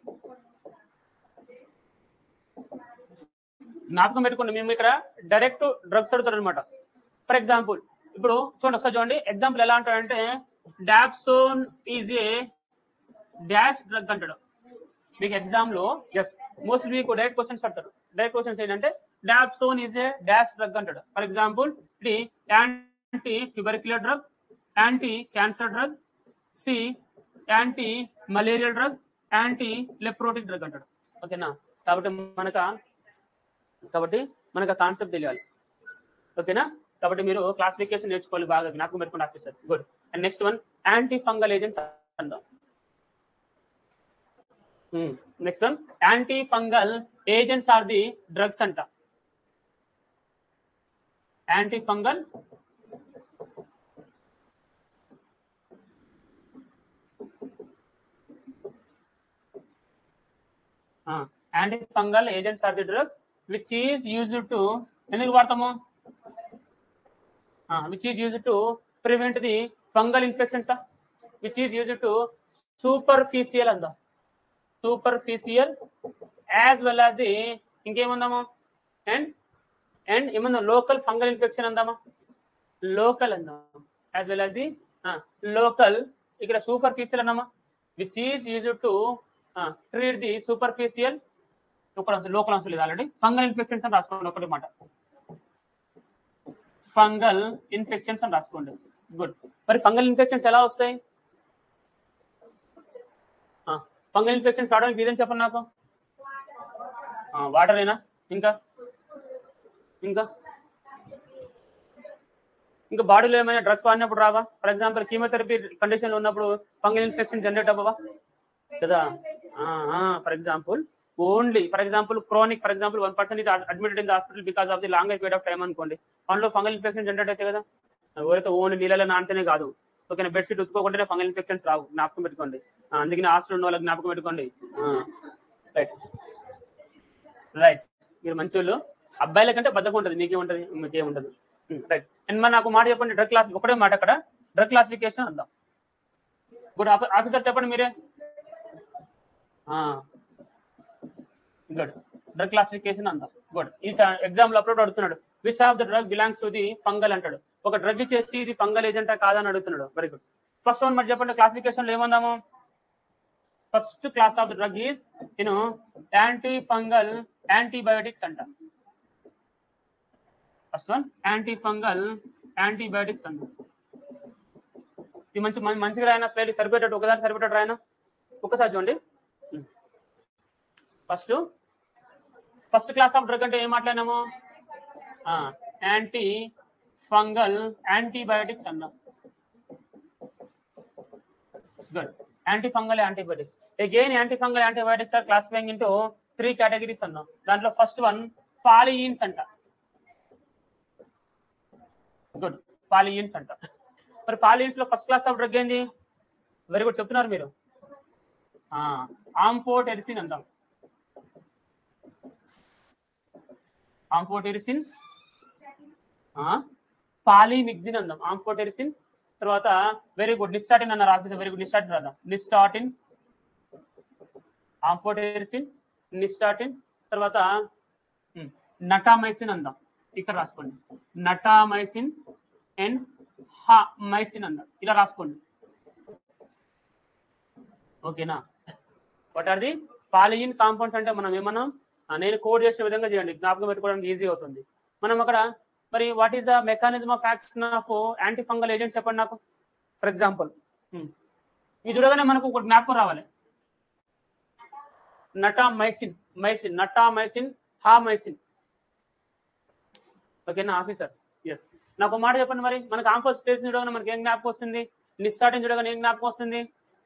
జ్ఞాపకం పెట్టుకోండి మేము ఇక్కడ డైరెక్ట్ డ్రగ్స్ అడుగుతారు అనమాట ఫర్ ఎగ్జాంపుల్ ఇప్పుడు చూడండి ఒకసారి చూడండి ఎగ్జాంపుల్ ఎలా అంటాడంటే dapsone is a dash drug అంటాడు మీకు ఎగ్జామ్ లో ఎస్ మోస్ట్లీ మీకు డైరెక్ట్ క్వశ్చన్స్ అంటారు డైరెక్ట్ క్వశ్చన్స్ ఏంటంటే dapsone is a dash drug అంటాడు ఫర్ ఎగ్జాంపుల్ ఇది anti tubercular drug anti cancer drug C anti malarial drug anti leprotic drug అంటాడు ఓకేనా కాబట్టి మనక కాబట్టి మనకు కాన్సెప్ట్ తెలియాలి ఓకేనా కాబట్టి మీరు క్లాసిఫికేషన్ నేర్చుకోవాలి బాగా జ్ఞాపకం పెట్టుకోండి officer good and next one anti fungal agents అందాం next one anti fungal agents are the drugs అంట anti fungal anti fungal agents are the drugs which is used to ఎందుకు వాడతాము which is used to prevent the fungal infections which is used to superficial అందా superficial as well as the ఇంకేముందాము అండ్ అండ్ ఏమన్నా లోకల్ ఫంగల్ ఇన్ఫెక్షన్ అందామా లోకల్ అందామా as well as the local ఇక్కడ సూపర్ఫిషియల్ అన్నామా which is used to treat the superficial local అంశం లోకల్ అంశం లేదు ఆల్రెడీ ఫంగల్ ఇన్ఫెక్షన్స్ అని రాసుకోండి ఒకటి మాట ఫంగల్ ఇన్ఫెక్షన్స్ అని రాసుకోండి గుడ్ మరి ఫంగల్ ఇన్ఫెక్షన్స్ ఎలా వస్తాయి ఫంగల్ ఇన్ఫెక్షన్స్ రావడానికి రీజన్ చెప్పండి నాకు వాటర్ అయినా ఇంకా ఇంకా ఇంకా బాడీలో ఏమైనా డ్రగ్స్ వాడినప్పుడు రావా ఫర్ ఎగ్జాంపుల్ కీమోథెరపీ కండిషన్ లో ఉన్నప్పుడు ఫంగల్ ఇన్ఫెక్షన్ జనరేట్ అవ్వవా కదా for example only for example chronic for example one person is admitted in the hospital because of the long period of time అనుకోండి అందులో ఫంగల్ ఇన్ఫెక్షన్ జనరేట్ అయితే కదా ఎవరైతే ఓన్లీ నీళ్ళలో నానితేనే కాదు ఓకేనా బెడ్షీట్ ఉత్తుకోకుండానే ఫంగల్ ఇన్ఫెక్షన్స్ రావు జ్ఞాపకం పెట్టుకోండి ఆ, అందుకని హాస్టల్ ఉన్న వాళ్ళకి జ్ఞాపకం పెట్టుకోండి రైట్ రైట్ మీరు మంచోళ్ళు అబ్బాయిల కంటే బద్దకం ఉంటుంది మీకేముంటది మీకేముంటది రైట్ అండ్ మరి నాకు మాట చెప్పండి డ్రగ్ క్లాస్ ఒకటే మాట అక్కడ డ్రగ్ క్లాసిఫికేషన్ అందాం గుడ్ ఆఫీసర్ చెప్పండి మీరే గుడ్ డ్రగ్ క్లాసిఫికేషన్ అందాం గుడ్ ఈ ఎగ్జామ్ లో అప్లోడ్ అడుగుతున్నాడు which of the drug belongs to the fungal అంటాడు ఒక డ్రగ్ చేసి ఇది ఫంగల్ ఏజెంటా కాదని అడుగుతున్నాడు వెరీ గుడ్ ఫస్ట్ వన్ మరి చెప్పండి క్లాసిఫికేషన్ లో ఏమందాము first class of the drug is నేను యాంటీ ఫంగల్ యాంటీబయోటిక్స్ అంట first one anti fungal antibiotics అంట ఇది మంచి మం- మంచిగా రాయన స్లైడ్ సరిపోయేటట్టు ఒకదాని సరిపోయేటట్టు రాయన ఒకసారి చూడండి first first class of drug అంటే ఏం మాట్లాడినాము యాంటీ ఫంగల్ యాంటీబయోటిక్స్ అన్నాం good anti fungal antibiotics again anti fungal antibiotics are classifying into three categories అన్నాం దాంట్లో ఫస్ట్ వన్ పాలియన్స్ అంట గుడ్ పాలియన్స్ అంట మరి పాలియన్స్ లో ఫస్ట్ క్లాస్ ఆఫ్ డ్రగ్ ఏంది వెరీ గుడ్ చెప్తున్నారు మీరు ఆంఫోటెరిసిన్ అంటాం ఆంఫోటెరిసిన్ పాలిమిక్జిన్ అందాం ఆంఫోటెరిసిన్ తర్వాత వెరీ గుడ్ నిస్టాటిన్ అన్నారు ఆఫీసర్ వెరీ గుడ్ నిస్టాటిన్ రాద్దాం నిస్టాటిన్ ఆంఫోటెరిసిన్ నిస్టాటిన్ తర్వాత ఉమ్, నటామైసిన్ అందాం ఇక్కడ రాసుకోండి నటామైసిన్ అండ్ మైసిన్ అందాం ఇలా రాసుకోండి ఓకేనా what are the polyene compounds అంటే మనం ఏమన్నా ఆ, నేను కోడ్ చేసిన విధంగా చేయండి జ్ఞాపకం పెట్టుకోవడానికి ఈజీ అవుతుంది మనం అక్కడ మరి what is the mechanism of action of anti fungal agent చెప్పండి నాకు ఫర్ ఎగ్జాంపుల్ ఇది చూడగానే మనకు ఒక జ్ఞాపకం రావాలి నటా మైసిన్ మైసిన్ నటా మైసిన్ హా మైసిన్ ఓకేనా ఆఫీసర్ ఎస్ నాకు ఒక మాట చెప్పండి మరి మనకు ఆంకోస్ స్టేట్స్ చూడగానే మనకి ఏం జ్ఞాపకం వస్తుంది నిస్టాటిన్ చూడగానే ఏం జ్ఞాపకం వస్తుంది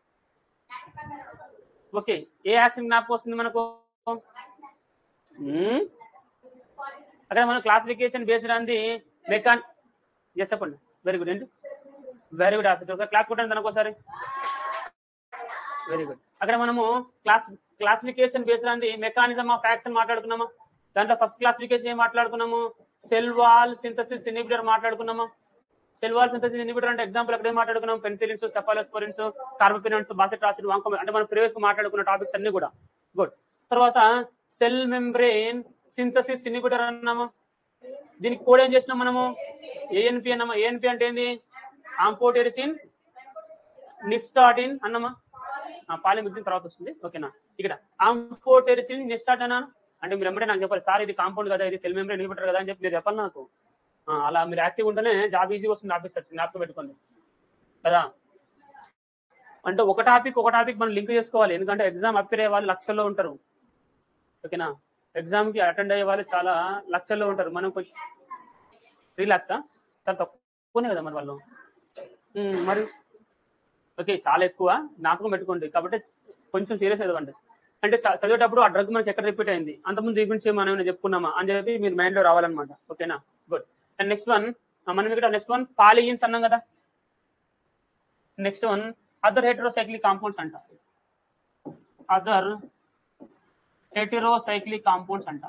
ఓకే ఏ యాక్షన్ జ్ఞాపకం వస్తుంది మనకు మ్మ్? అక్కడ మనం క్లాసిఫికేషన్ బేస్డ్ అంది మెకాన్ ఎస్ చెప్పండి వెరీ గుడ్ ఏంటి వెరీ గుడ్ ఆఫీసర్ ఒకసారి క్లాప్ కొట్టండి తనకు ఒకసారి వెరీ గుడ్ అక్కడ మనము క్లాస్ క్లాసిఫికేషన్ బేస్డ్ అంది మెకానిజం ఆఫ్ యాక్షన్ మాట్లాడుకున్నామా దాంట్లో ఫస్ట్ క్లాసిఫికేషన్ ఏం మాట్లాడుకున్నాము సెల్ వాల్ సింథసిస్ ఇన్హిబిటర్ మాట్లాడుకున్నామా సెల్ వాల్ సింథసిస్ ఇన్హిబిటర్ అంటే ఎగ్జాంపుల్ అక్కడ ఏం మాట్లాడుకున్నాం పెన్సిలిన్స్ సెఫాలోస్పోరిన్స్ కార్బోపినన్స్ బాసెట్ ఆసిడ్ వాంకో అంటే మనం ప్రీవియస్ మాట్లాడుకున్న టాపిక్స్ అన్ని కూడా గుడ్ తర్వాత సెల్ మెంబ్రెయిన్ సింథసిస్ ఇన్హిబిటర్ అన్నామా దీనికి కోడ్ ఏం చేసినాం మనము ఏఎన్పి అన్నామా ఏఎన్పి అంటే ఏంది ఆంఫోటెరిసిన్ నిస్టాటిన్ అన్నమా పాలిమిక్సిన్ తర్వాత వస్తుంది ఓకేనా ఇక్కడ ఆంఫోటెరిసిన్ నిస్టాట్ అన్నా అంటే మీరు ఎమ్మటే నాకు చెప్పాలి సార్ ఇది కాంపౌండ్ కదా ఇది సెల్ మెంబ్రెయిన్ ఇన్హిబిటర్ కదా అని చెప్పి మీరు చెప్పాలి నాకు ఆ, అలా మీరు యాక్టివ్ ఉంటేనే జాబ్ ఈజీ వస్తుంది ఆఫీసర్స్ జ్ఞాపకం పెట్టుకోండి కదా అంటే ఒక టాపిక్ ఒక టాపిక్ మనం లింక్ చేసుకోవాలి ఎందుకంటే ఎగ్జామ్ అప్పేర్ అయ్యే వాళ్ళు లక్షల్లో ఉంటారు ఓకేనా ఎగ్జామ్ కి అటెండ్ అయ్యే వాళ్ళు చాలా లక్షల్లో ఉంటారు మనం కొంచెం త్రీ లాక్సా చాలా తక్కువనే కదా మరి వాళ్ళు ఉమ్, మరి ఓకే చాలా ఎక్కువ జ్ఞాపకం పెట్టుకోండి కాబట్టి కొంచెం సీరియస్ చదవండి అంటే చ- చదివేటప్పుడు ఆ డ్రగ్ మనకి ఎక్కడ రిపీట్ అయింది అంతకుముందు దీని గురించి మనం ఏమైనా చెప్పుకున్నామా అని చెప్పి మీరు మైండ్ లో రావాలన్నమాట ఓకేనా గుడ్ అండ్ నెక్స్ట్ వన్ మనం ఇక్కడ నెక్స్ట్ వన్ పాలియన్స్ అన్నాం కదా next one other heterocyclic compounds అంట అదర్ హెటరోసైక్లిక్ కాంపౌండ్స్ అంట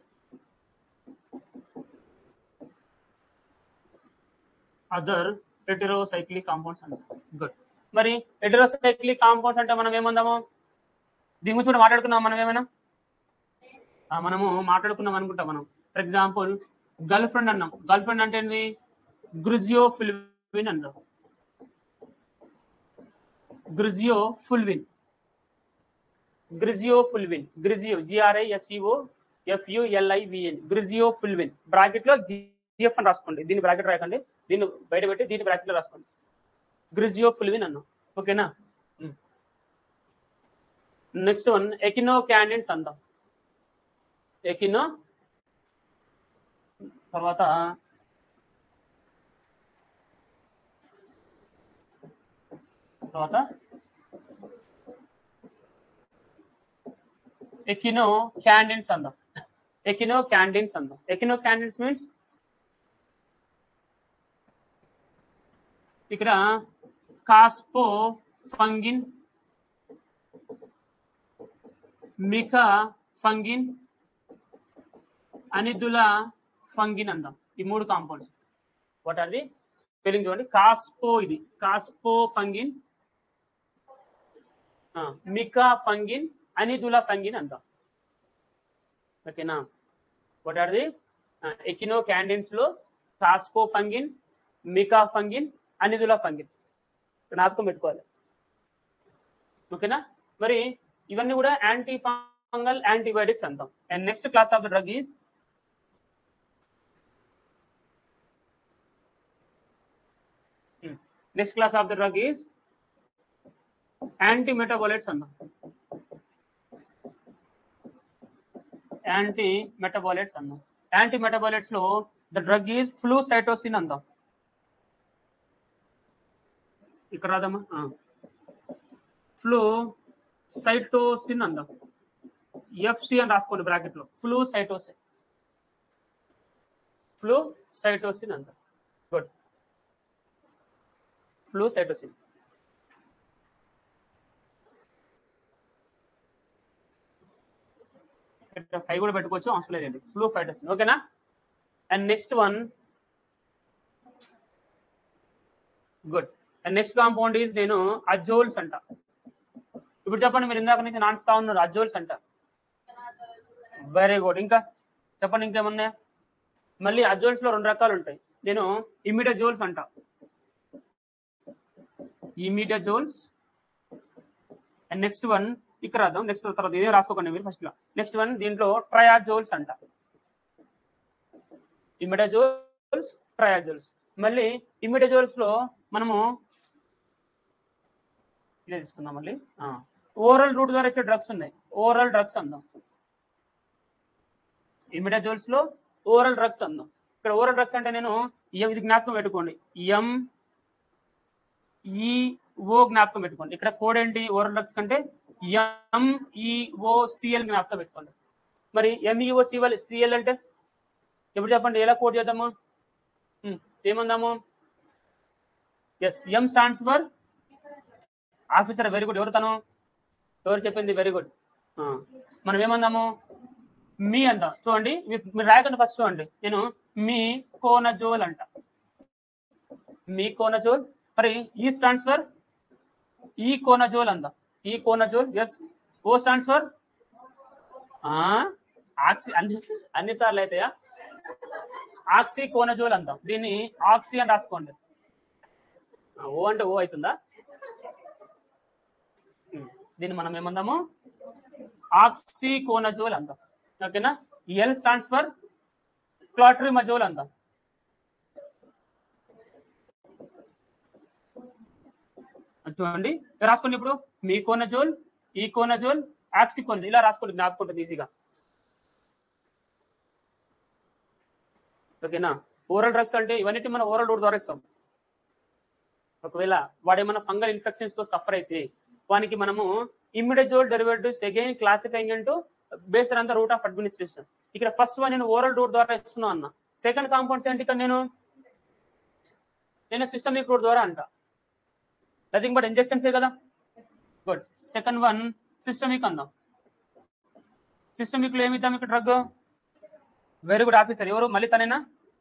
అదర్ హెటరోసైక్లిక్ కాంపౌండ్స్ అంట గుడ్ మరి హెటరోసైక్లిక్ కాంపౌండ్స్ అంటే మనం ఏమందాము దీని గురించి కూడా మాట్లాడుకున్నాం మనం ఏమైనా ఆ, మనము మాట్లాడుకున్నాం అనుకుంటాం మనం ఫర్ ఎగ్జాంపుల్ గర్ల్ ఫ్రెండ్ అన్నాం గర్ల్ ఫ్రెండ్ అంటే ఏంది గ్రుజియో ఫిల్విన్ అన్నాం griseofulvin griseofulvin griseo G R I S E O F U L V I N griseofulvin bracket లో జిఎఫ్ అని రాసుకోండి దీన్ని బ్రాకెట్ రాయకండి దీన్ని బయట పెట్టి దీన్ని బ్రాకెట్లో రాసుకోండి గ్రిజియో ఫుల్విన్ అన్నాం ఓకేనా నెక్స్ట్ వన్ ఎకినో క్యాండిన్స్ అందాం ఎకినో తర్వాత తర్వాత ఎకినో క్యాండిన్స్ అందాం ఎకినో క్యాండిన్స్ అందాం ఎకినో క్యాండిన్స్ మీన్స్ ఇక్కడ కాస్పో ఫంగిన్ మికా ఫంగిన్ అనిదుల ఫంగిన్ అందాం ఈ మూడు compounds what are the spelling చూడండి కాస్పో ఇది కాస్పో ఫంగిన్ మికా ఫంగిన్ అనిదుల ఫంగిన్ అందాం ఓకేనా what are the echinocandins లో కాస్పో ఫంగిన్ మికా ఫంగిన్ అనిదుల ఫంగిన్ జ్ఞాపకం పెట్టుకోవాలి ఓకేనా మరి ఇవన్నీ కూడా యాంటీ ఫంగల్ యాంటీబయాటిక్స్ అంటాం and next class of the drug is next class of the drug is anti metabolites అందాం యాంటీ మెటాబోలైట్స్ అందాం యాంటీ మెటాబోలైట్స్ లో ద డ్రగ్ ఈజ్ ఫ్లూసైటోసిన్ అందాం ఇక్కడ రాదమ్మా ఫ్లూ సైటోసిన్ అందాం ఎఫ్సి అని రాసుకోండి బ్రాకెట్ లో ఫ్లూ సైటోసిన్ ఫ్లూ సైటోసిన్ అందాం గుడ్ ఫ్లూ సైటోసిన్ ఫైవ్ కూడా పెట్టుకోవచ్చు అవసరం లేదండి ఫ్లూ ఫైటోసిన్ ఓకేనా and next one good and next compound is నేను అజోల్స్ అంట ఇప్పుడు చెప్పండి మీరు ఇందాక నుంచి నాన్స్తా ఉన్నారు అజోల్స్ అంట వెరీ గుడ్ ఇంకా చెప్పండి ఇంకేమన్నాయా మళ్ళీ అజోల్స్ లో రెండు రకాలు ఉంటాయి నేను ఇమిడజోల్స్ అంట ఇమిడజోల్స్ అండ్ నెక్స్ట్ వన్ ఇక్కడ రాద్దాం నెక్స్ట్ తర్వాత ఇదే రాసుకోకండి మీరు ఫస్ట్ లో నెక్స్ట్ వన్ దీంట్లో ట్రయాజోల్స్ అంట ఇమిడజోల్స్ ట్రయాజోల్స్ మళ్ళీ ఇమిడజోల్స్ లో మనము ఇదే తీసుకుందాం మళ్ళీ ఓరల్ రూట్ ద్వారా ఇచ్చే డ్రగ్స్ ఉన్నాయి ఓరల్ డ్రగ్స్ అందాం ఇమిడజోల్స్ లో ఓరల్ డ్రగ్స్ అందాం ఇక్కడ ఓరల్ డ్రగ్స్ అంటే నేను ఎం- ఇది జ్ఞాపకం పెట్టుకోండి ఎం ఈ ఓ జ్ఞాపకం పెట్టుకోండి ఇక్కడ కోడ్ ఏంటి ఓరల్ డ్రగ్స్ కంటే ఎంఈఓ సిఎల్ జ్ఞాపకం పెట్టుకోండి మరి ఎంఈఓ సిఎల్ సిఎల్ అంటే ఇప్పుడు చెప్పండి ఎలా కోడ్ చేద్దాము ఉమ్, ఏమందాము S M stands for officer very good ఎవరు తను ఎవరు చెప్పింది వెరీ గుడ్ మనం ఏమందాము మీ అందాం చూడండి మీ- మీరు రాయకండి ఫస్ట్ చూడండి నేను మీ కోనజోల్ అంట మీ కోనజోల్ మరి ఈ స్టాండ్స్ ఫర్ ఈ కోనజోల్ అందాం ఈ conazole S O stands for ఆక్సి అన్ని అన్ని సార్లు అయితాయా ఆక్సి కోనజోల్ అందాం దీన్ని ఆక్సి అని రాసుకోండి ఆ, ఓ అంటే ఓ అవుతుందా ఉమ్, దీన్ని మనం ఏమందాము ఆక్సి కోనజోల్ అందాం ఓకేనా ఎల్ స్టాండ్స్ ఫర్ క్లాట్రిమజోల్ అందాం అది చూడండి ఇలా రాసుకోండి ఇప్పుడు మీ కోనజోల్ ఈ కోనజోల్ ఆక్సికోనజోల్ ఇలా రాసుకోండి జ్ఞాపకుంటుంది ఈజీగా ఓకేనా ఓరల్ డ్రగ్స్ అంటే ఇవన్నీ మనం ఓరల్ రూట్ ద్వారా ఇస్తాం ఒకవేళ వాడు ఏమైనా ఫంగల్ ఇన్ఫెక్షన్స్ తో సఫర్ అయితే వానికి మనము ఇమిడజోల్ డెరివేటివ్స్ అగైన్ క్లాసిఫైయింగ్ అంటూ based on the route of administration ఇక్కడ ఫస్ట్ వన్ నేను ఓరల్ రూట్ ద్వారా ఇస్తున్నాను అన్న సెకండ్ కాంపౌండ్స్ ఏంటి ఇక్కడ నేను నేను సిస్టమిక్ రూట్ ద్వారా అంట నథింగ్ బట్ ఇంజెక్షన్స్ కదా గుడ్ సెకండ్ వన్ సిస్టమిక్ అందాం సిస్టమిక్ లో ఏమిద్దాం ఇక్కడ డ్రగ్ వెరీ గుడ్ ఆఫీసర్ ఎవరు మళ్ళీ తనేనా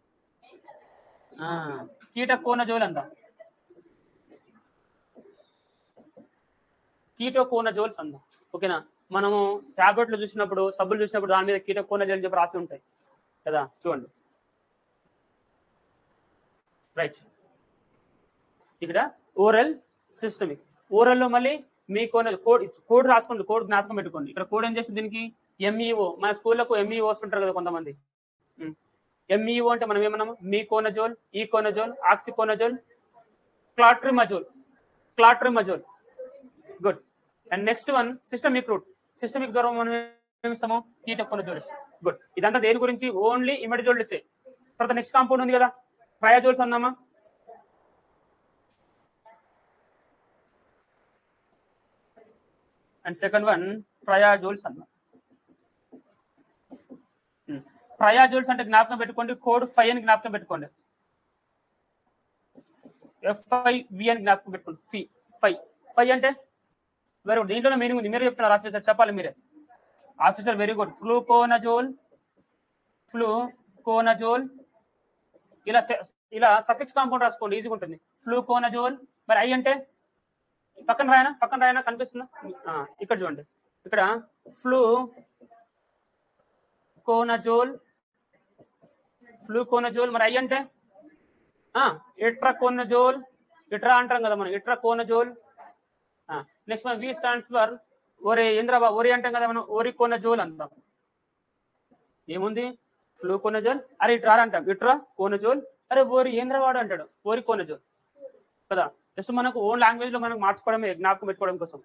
కీట కోనజోల్ అందాం కీటో కోనజోల్స్ అందాం ఓకేనా మనము టాబ్లెట్లు చూసినప్పుడు సబ్బులు చూసినప్పుడు దాని మీద కీటో కోనజోల్ అని చెప్పి రాసి ఉంటాయి కదా చూడండి రైట్ ఇక్కడ ఓరల్ సిస్టమిక్ ఓరల్ లో మళ్ళీ మీ కోన కోడ్ కోడ్ రాసుకోండి కోడ్ జ్ఞాపకం పెట్టుకోండి ఇక్కడ కోడ్ ఏం చేస్తుంది దీనికి ఎంఈఓ మన స్కూళ్ళకు ఎంఈఓస్ ఉంటారు కదా కొంతమంది ఎంఈఓ అంటే మనం ఏమన్నాము miconazole econazole oxiconazole clotrimazole clotrimazole good and next one systemic route systemic ద్వారా మనం ఏమి ఇస్తాము కీటకోనజోల్ గుడ్ ఇదంతా దేని గురించి ఓన్లీ ఇమిడిజోల్సే తర్వాత నెక్స్ట్ కాంపౌండ్ ఉంది కదా ప్రయాజోల్స్ అన్నామా అండ్ సెకండ్ వన్ ప్రయాజోల్స్ అన్నా ప్రయాజోల్స్ అంటే జ్ఞాపకం పెట్టుకోండి కోడ్ ఫైవ్ అని జ్ఞాపకం పెట్టుకోండి ఎఫ్ఐ వి అని జ్ఞాపకం పెట్టుకోండి ఫి ఫైవ్ ఫైవ్ అంటే వెరీ గుడ్ దీంట్లోనే మీనింగ్ ఉంది మీరే చెప్తున్నారు ఆఫీసర్ చెప్పాలి మీరే officer very good fluconazole fluconazole ఇలా సె- ఇలా సఫిక్స్ కాంపౌండ్ రాసుకోండి ఈజీగా ఉంటుంది ఫ్లూకోనజోల్ మరి ఐ అంటే పక్కన రాయనా పక్కన రాయనా కనిపిస్తుందా ఆ, ఇక్కడ చూడండి ఇక్కడ ఫ్లూ కోనజోల్ ఫ్లూకోనజోల్ మరి ఐ అంటే ఇట్రాకోనజోల్ ఇట్రా అంటాం కదా మనం ఇట్రాకోనజోల్ నెక్స్ట్ మనం వి స్టాండ్స్ ఫర్ ఒరే ఇంద్రబా ఒరి అంటాం కదా మనం ఓరికోనజోల్ అంటాం ఏముంది ఫ్లూకోనజోల్ అరే ఇట్రా అంటాం ఇట్రా కోనజోల్ అరే ఓరి ఏంద్రవాడు అంటాడు ఓరి కోనజోల్ కదా జస్ట్ మనకు ఓన్ లాంగ్వేజ్ లో మనకు మార్చుకోవడమే జ్ఞాపకం పెట్టుకోవడం కోసం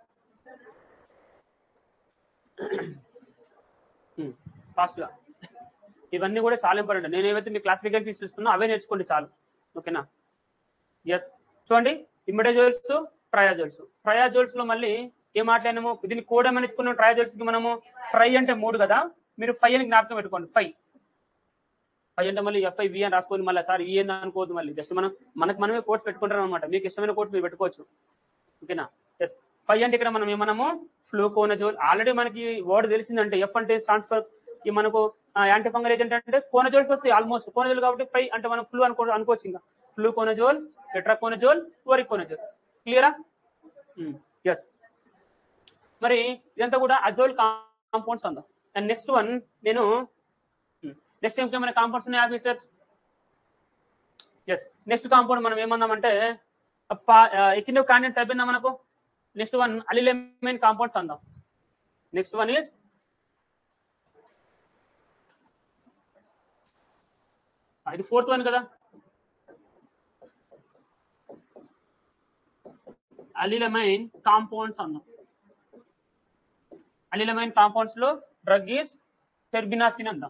ఫాస్ట్ గా ఇవన్నీ కూడా చాలా ఇంపార్టెంట్ నేను ఏవైతే మీ క్లాసిఫికేషన్స్ ఇస్తున్నా అవే నేర్చుకోండి చాలు ఓకేనా ఎస్ చూడండి ఇమిడజోల్స్ ట్రయాజోల్స్ ట్రయాజోల్స్ లో మళ్ళీ ఏం మాట్లాడినాము దీన్ని కోడ్ ఏమని ఇచ్చుకున్నాం ట్రయాజోల్స్ కి మనము ట్రై అంటే మూడు కదా మీరు ఫైవ్ అని జ్ఞాపకం పెట్టుకోండి ఫైవ్ ఫైవ్ అంటే మళ్ళీ ఎఫ్ఐ వి అని రాసుకోండి మళ్ళీ సార్ ఈ అని అనుకోవద్దు మళ్ళీ జస్ట్ మనం మనకు మనమే కోర్స్ పెట్టుకుంటాం అనమాట మీకు ఇష్టమైన కోర్స్ మీరు పెట్టుకోవచ్చు ఓకేనా ఎస్ ఫైవ్ అంటే ఇక్కడ మనం ఏమన్నాము ఫ్లూకోనజోల్ ఆల్రెడీ మనకి వర్డ్ తెలిసిందంటే ఎఫ్ అంటే ట్రాన్స్ఫర్ ఈ మనకు యాంటీ ఫంగల్ ఏజెంట్ అంటే కోనజోల్స్ వస్తాయి ఆల్మోస్ట్ కోనజోల్ కాబట్టి ఫైవ్ అంటే మనం ఫ్లూ అనుకో అనుకోవచ్చు ఇంకా ఫ్లూ కోనజోల్ టెట్రాకోనజోల్ ఓరికోనజోల్ క్లియరా ఎస్ మరి ఇదంతా కూడా అజోల్ కాంపౌండ్స్ అందాం అండ్ నెక్స్ట్ వన్ నేను నెక్స్ట్ ఇంకేమైనా కాంపౌండ్స్ ఉన్నాయి ఆఫీసర్స్ ఎస్ నెక్స్ట్ కాంపౌండ్ మనం ఏమన్నామంటే ఎక్కిన కాండిడేట్స్ అయిపోయిందా మనకు నెక్స్ట్ వన్ అలిలెమైన్ కాంపౌండ్స్ అందాం నెక్స్ట్ వన్ ఈస్ ఇది ఫోర్త్ వన్ కదా అలిలమైన్ కాంపౌండ్స్ అందాం అలిలమైన్ కాంపౌండ్స్ లో డ్రగ్ ఈస్ టెర్బినాఫిన్ అందాం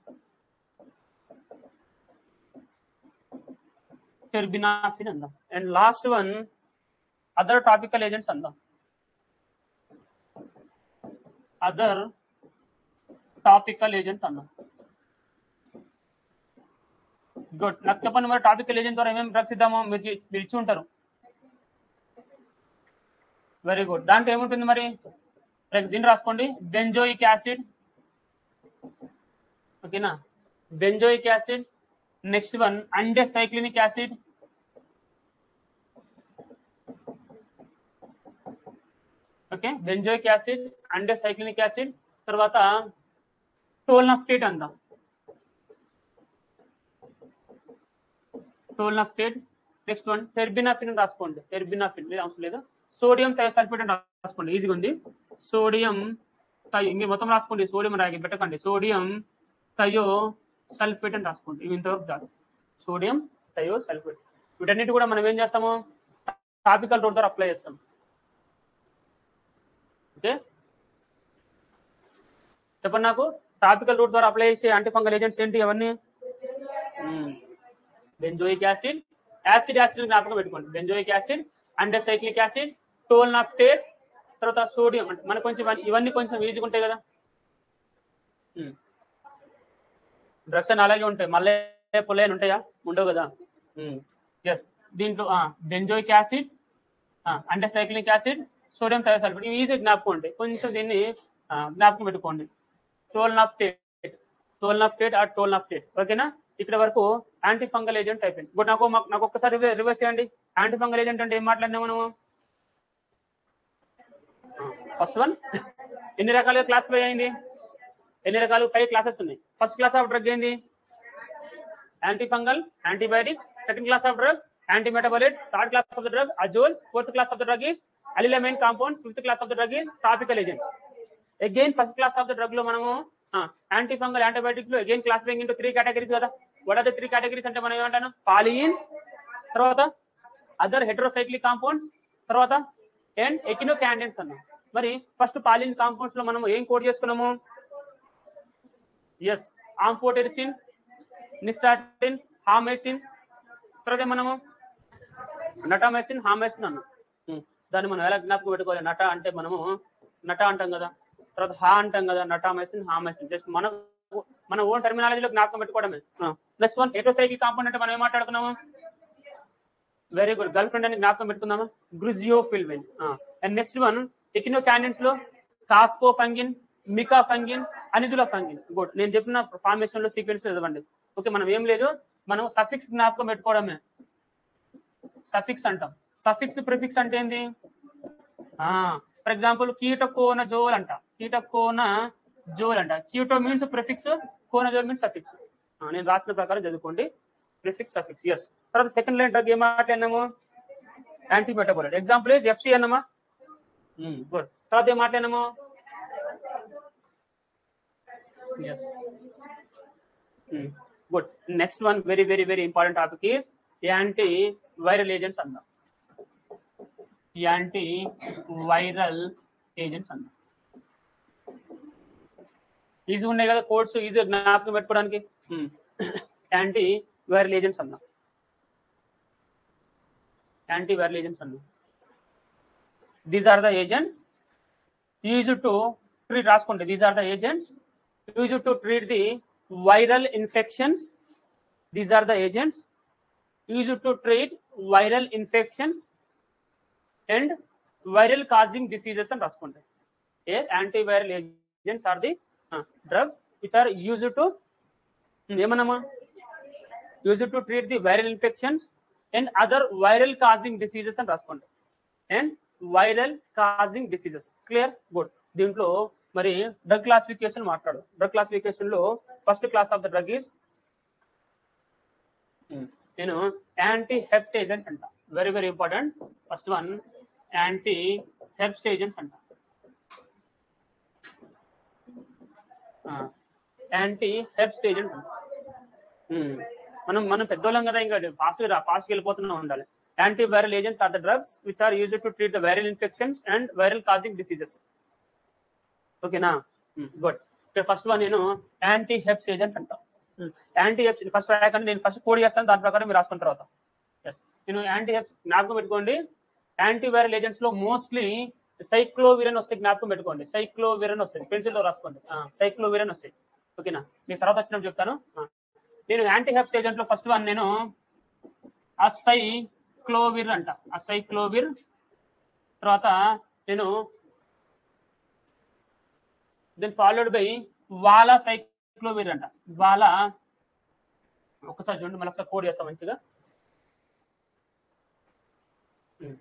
టెర్బినాఫిన్ అందాం and last one other topical agents అందాం అదర్ టాపికల్ ఏజెంట్ అందాం గుడ్ నాకు చెప్పండి మరి టాపికల్ ఏజెంట్ ద్వారా ఏమేమి డ్రగ్స్ ఇద్దామో మీరు చే- మీరు ఇచ్చి ఉంటారు వెరీ గుడ్ దాంట్లో ఏముంటుంది మరి లైక్ దీన్ని రాసుకోండి బెంజోయిక్ యాసిడ్ ఓకేనా benzoic acid next one undecylenic acid okay benzoic acid undecylenic acid తర్వాత టోల్నఫ్టేట్ అందాం టోల్నఫ్టేట్ నెక్స్ట్ వన్ టెర్బినాఫిన్ అని రాసుకోండి టెర్బినాఫిన్ లేదు అవసరం లేదు సోడియం థయోసల్ఫేట్ అని రాసుకోండి ఈజీగా ఉంది సోడియం థయో ఇంక మొత్తం రాసుకోండి సోడియం రాగి పెట్టకండి సోడియం థయో సల్ఫేట్ అని రాసుకోండి ఇవి ఇంతవరకు చాలు సోడియం థయో సల్ఫేట్ వీటన్నిటి కూడా మనం ఏం చేస్తాము టాపికల్ రోడ్ ద్వారా అప్లై చేస్తాం ఓకే చెప్పండి నాకు టాపికల్ రూట్ ద్వారా అప్లై చేసే యాంటీఫంగల్ ఏజెంట్స్ ఏంటి అవన్నీ బెంజోయిక్ యాసిడ్ యాసిడ్ యాసిడ్ జ్ఞాపకం పెట్టుకోండి benzoic acid undecylenic acid tolnaftate తర్వాత సోడియం అంటే మనకు కొంచెం ఇవన్నీ- ఇవన్నీ కొంచెం ఈజీగా ఉంటాయి కదా డ్రగ్స్ అని అలాగే ఉంటాయి మళ్ళీ పొలే అని ఉంటాయా ఉండవు కదా ఎస్ దీంట్లో benzoic acid undecylenic acid sodium thiosulphate ఇవి ఈజీ జ్ఞాపకం ఉంటాయి కొంచెం దీన్ని ఆ, జ్ఞాపకం పెట్టుకోండి టోల్ నాఫ్టేట్ టోల్ నాఫ్టేట్ ఆ టోల్ నాఫ్టేట్ ఓకేనా ఇక్కడ వరకు యాంటీ ఫంగల్ ఏజెంట్ అయిపోయింది ఇప్పుడు నాకు మాకు- నాకు ఒక్కసారి రివర్స్ చేయండి యాంటీ ఫంగల్ ఏజెంట్ అంటే ఏం మాట్లాడినా మనము ఫస్ట్ వన్ ఎన్ని రకాలుగా క్లాసిఫై అయింది ఎన్ని రకాలు ఫైవ్ క్లాసెస్ ఉన్నాయి ఫస్ట్ క్లాస్ ఆఫ్ డ్రగ్ ఏంది anti fungal antibiotics second class of drug anti metabolites third class of the drug azoles fourth class of the drug is allylamine compounds fifth class of the drug is topical agents again first class of the drug లో మనము యాంటీ ఫంగల్ యాంటీబయాటిక్స్ లో again classifying into three categories కదా what are the three categories అంటే మనం ఏమంటాను పాలియిన్స్ తర్వాత అదర్ హెట్రోసైక్లిక్ కాంపౌండ్స్ తర్వాత అండ్ ఎకినో క్యాండిన్స్ అన్నాం మరి ఫస్ట్ పాలిన్ కాంపౌండ్స్ లో మనం ఏం కోడ్ చేసుకున్నాము ఎస్ ఆంఫోటెరిసిన్ నిస్టాటిన్ హామెసిన్ తర్వాత మనము నటామెసిన్ హామెసిన్ అన్నాం ఉం. దాన్ని మనం ఎలా జ్ఞాపకం పెట్టుకోవాలి నట అంటే మనము నట అంటాం కదా తర్వాత హా అంటాం కదా నటామెసిన్ హామెసిన్ జస్ట్ మన మన ఓన్ టర్మినాలజీలో జ్ఞాపకం పెట్టుకోవడమే నెక్స్ట్ వన్ హెట్రోసైకిల్ కాంపౌండ్ అంటే మనం ఏం మాట్లాడుకున్నాము వెరీ గుడ్ గర్ల్ ఫ్రెండ్ అని జ్ఞాపకం పెట్టుకుందామా griseofulvin and next one echinocandins లో సాస్కో ఫంగిన్ మికా ఫంగిన్ అనిదుల ఫంగిన్ గుడ్ నేను చెప్పిన ఫార్మేషన్ లో సీక్వెన్స్ చదవండి ఓకే మనం ఏం లేదు మనం సఫిక్స్ జ్ఞాపకం పెట్టుకోవడమే సఫిక్స్ అంటాం సఫిక్స్ ప్రిఫిక్స్ అంటే ఏంది ఫర్ ఎగ్జాంపుల్ కీటకోన జోల్ అంట కీటకోన జోల్ అంట keto means prefix conazole means suffix నేను రాసిన ప్రకారం చదువుకోండి ప్రిఫిక్స్ సఫిక్స్ ఎస్ తర్వాత సెకండ్ లైన్ డ్రగ్ ఏం మాట్లాడినాము anti metabolite example is F C అన్నమా గుడ్ తర్వాత ఏం మాట్లాడినాము yes good next one very very very important topic is anti viral agents అందాం యాంటీ వైరల్ ఏజెంట్స్ అందాం ఈజీ ఉన్నాయి కదా కోడ్స్ ఈజీ జ్ఞాపకం పెట్టుకోవడానికి యాంటీ వైరల్ ఏజెంట్స్ అన్నాం యాంటీ వైరల్ ఏజెంట్స్ అన్నాం these are the agents use to treat రాసుకోండి these are the agents use to treat the viral infections these are the agents use to treat viral infections and viral causing diseases అని రాసుకోండి a anti viral agents are the drugs which are use to ఏమన్నామా use to treat the viral infections and other viral causing diseases అని రాసుకోండి and viral causing diseases clear good దీంట్లో మరి డ్రగ్ క్లాసిఫికేషన్ మాట్లాడు డ్రగ్ క్లాసిఫికేషన్ లో first class of the drug is నేను యాంటీ హెప్స్ ఏజెంట్ అంట very very important first one anti herpes agents అంట యాంటీ హెప్స్ ఏజెంట్ అంట Hmm. మనం మనం పెద్దోళ్ళం కదా ఇంకా ఫాస్ట్ ఫాస్ట్ వెళ్ళిపోతూనే ఉండాలి anti viral agents are the drugs which are use to treat the viral infections and viral causing diseases ఓకేనా గుడ్ ఫస్ట్ వన్ నేను యాంటీ హెప్స్ ఏజెంట్ అంటా యాంటీ హెప్స్ ఫస్ట్ రాయకండి నేను ఫస్ట్ కోడ్ చేస్తాను దాని ప్రకారం మీరు రాసుకున్న తర్వాత ఎస్ నేను యాంటీ హెప్స్ జ్ఞాపకం పెట్టుకోండి యాంటీ వైరల్ ఏజెంట్స్ లో మోస్ట్లీ సైక్లోవిరన్ వస్తాయి జ్ఞాపకం పెట్టుకోండి సైక్లోవిరన్ వస్తాయి పెన్సిల్ తో రాసుకోండి సైక్లోవిరన్ వస్తాయి ఓకేనా మీకు తర్వాత వచ్చినప్పుడు చెప్తాను ఆ. నేను యాంటీ హెప్స్ ఏజెంట్ లో ఫస్ట్ వన్ నేను అసైక్లోవిర్ అంట అసైక్లోవిర్ తర్వాత నేను then followed by valacyclovir అంట వాలా ఒకసారి చూడండి మళ్ళీ ఒకసారి కోడ్ చేస్తాం మంచిగా ఉమ్.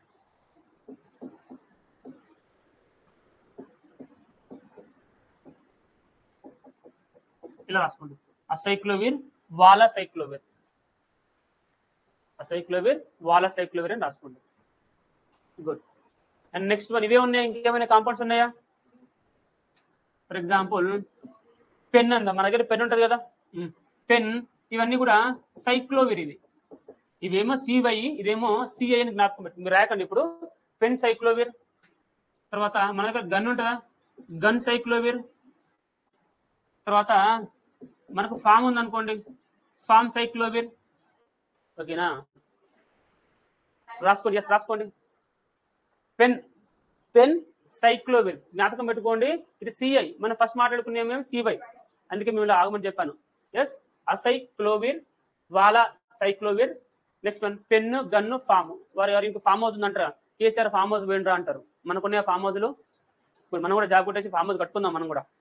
ఇలా రాసుకోండి అసైక్లోవిర్ వాలా సైక్లోవిర్ అసైక్లోవిర్ వాలా సైక్లోవిర్ అని రాసుకోండి గుడ్ అండ్ నెక్స్ట్ వన్ ఇవే ఉన్నాయా ఇంకేమైనా కాంపౌండ్స్ ఉన్నాయా ఫర్ ఎగ్జాంపుల్ పెన్ అందా మన దగ్గర పెన్ ఉంటుంది కదా పెన్ ఇవన్నీ కూడా సైక్లోవిర్ ఇది ఇవేమో సివై ఇదేమో సిఐ అని జ్ఞాపకం పెట్టి మీరు రాయకండి ఇప్పుడు పెన్ సైక్లోవిర్ తర్వాత మన దగ్గర గన్ ఉంటుందా గన్ సైక్లోవిర్ తర్వాత మనకు ఫామ్ ఉంది అనుకోండి ఫామ్ సైక్లోవిర్ ఓకేనా రాసుకోండి ఎస్ రాసుకోండి పెన్ పెన్ సైక్లోవిర్ జ్ఞాపకం పెట్టుకోండి ఇది సిఐ మనం ఫస్ట్ మాట్లాడుకునే మేము సివై అందుకే మేము ఇలా ఆగమని చెప్పాను yes acyclovir valacyclovir next one పెన్ గన్ను ఫామ్ వారు ఎవరు ఇంకో ఫామ్ హౌస్ ఉందంటారా కేసీఆర్ ఫామ్ హౌస్ పోయినరా అంటారు మనకున్న ఫామ్ హౌస్లు ఇప్పుడు మనం కూడా జాబ్ కొట్టేసి ఫామ్ హౌస్ కట్టుకుందాం మనం కూడా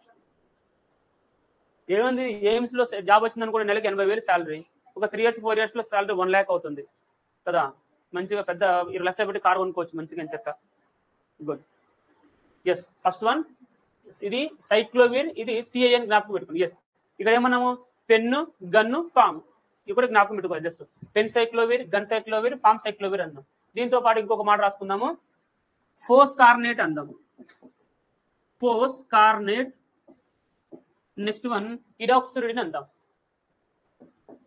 ఏముంది ఎయిమ్స్ లో జాబ్ వచ్చిందని కూడా నెలకి ఎనభై వేలు శాలరీ ఒక త్రీ ఇయర్స్ ఫోర్ ఇయర్స్ లో శాలరీ వన్ ల్యాక్ అవుతుంది కదా మంచిగా పెద్ద ఇరవై లక్షలు పెట్టి కార్ కొనుక్కోవచ్చు మంచిగా అని చెప్పా గుడ్ ఎస్ ఫస్ట్ వన్ ఇది సైక్లోవిర్ ఇది సిఐఎన్ జ్ఞాపకం పెట్టుకోండి ఎస్ ఇక్కడ ఏమన్నాము పెన్ను గన్ను ఫామ్ ఇది కూడా జ్ఞాపకం పెట్టుకోవాలి just penciclovir ganciclovir famciclovir అన్నాం దీంతో పాటు ఇంకొక మాట రాసుకుందాము ఫోస్ కార్నేట్ అందాము ఫోస్ కార్నేట్ నెక్స్ట్ వన్ ఇడాక్సిరిడిన్ అందాం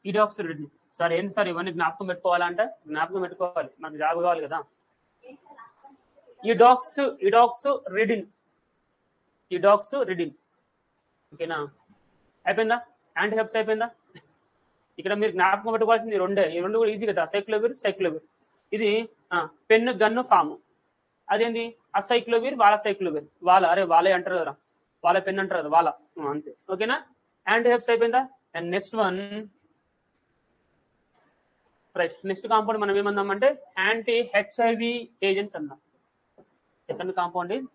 ఇడాక్సిరిడిన్ సార్ ఏంది సార్ ఇవన్నీ జ్ఞాపకం పెట్టుకోవాలంటే జ్ఞాపకం పెట్టుకోవాలి మనకు జాబ్ కావాలి కదా ఇడాక్స్ ఇడాక్స్ రిడిన్ ఇడాక్స్ రిడిన్ ఓకేనా అయిపోయిందా యాంటీ హెప్స్ అయిపోయిందా ఇక్కడ మీరు జ్ఞాపకం పెట్టుకోవాల్సింది ఈ రెండే ఈ రెండు కూడా ఈజీ కదా సైక్లోవిర్ సైక్లోవిర్ ఇది పెన్ను గన్ను ఫాము అదేంది అసైక్లోవిర్ వాళ్ళ సైక్లోవిర్ వాళ్ళ అరే వాళ్ళే అంటారు కదా వాళ్ళ పెన్ అంటారు కదా వాళ్ళ ఉం, అంతే ఓకేనా యాంటీ హెప్స్ అయిపోయిందా and next one right next compound మనం ఏమందామంటే యాంటీ హెచ్ఐవి ఏజెంట్స్ అందాం second compound is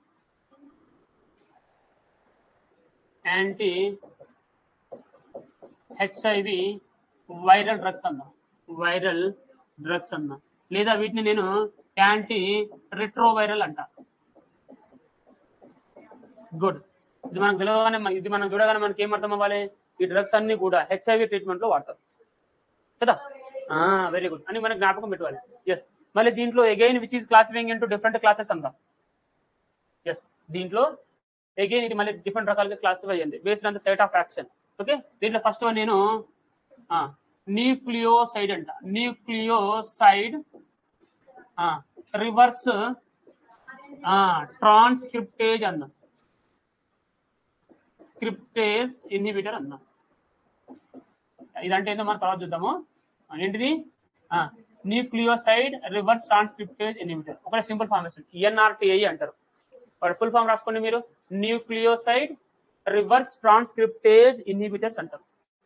anti HIV viral drugs అన్నాం వైరల్ డ్రగ్స్ అన్నాం లేదా వీటిని నేను యాంటీ రిట్రోవైరల్ అంట గుడ్ ఇది మనకు తెలియగానే మన- ఇది మనం చూడగానే మనకి ఏం అర్థం అవ్వాలి ఈ డ్రగ్స్ అన్ని కూడా హెచ్ఐవి ట్రీట్మెంట్ లో వాడతారు కదా వెరీ గుడ్ అని మనకి జ్ఞాపకం పెట్టుకోవాలి ఎస్ మళ్ళీ దీంట్లో again which is classifying into different classes అందాం ఎస్ దీంట్లో అగైన్ ఇది మళ్ళీ డిఫరెంట్ రకాలుగా క్లాసిఫై అయ్యింది based on the site of action okay దీంట్లో ఫస్ట్ వన్ నేను న్యూక్లియోసైడ్ అంట న్యూక్లియోసైడ్ రివర్స్ ట్రాన్స్క్రిప్టేజ్ అందాం క్రిప్టేజ్ ఇన్హిబిటర్ అందాం ఇదంటే ఏందో మనం తర్వాత చూద్దాము ఆ, ఏంటిది న్యూక్లియోసైడ్ రివర్స్ ట్రాన్స్క్రిప్టేజ్ ఇన్హిబిటర్ ఒక సింపుల్ ఫార్మేషన్ ఎన్ఆర్టీఐ అంటారు వాడు ఫుల్ ఫామ్ రాసుకోండి మీరు న్యూక్లియోసైడ్ రివర్స్ ట్రాన్స్క్రిప్టేజ్ ఇన్హిబిటర్స్ అంటారు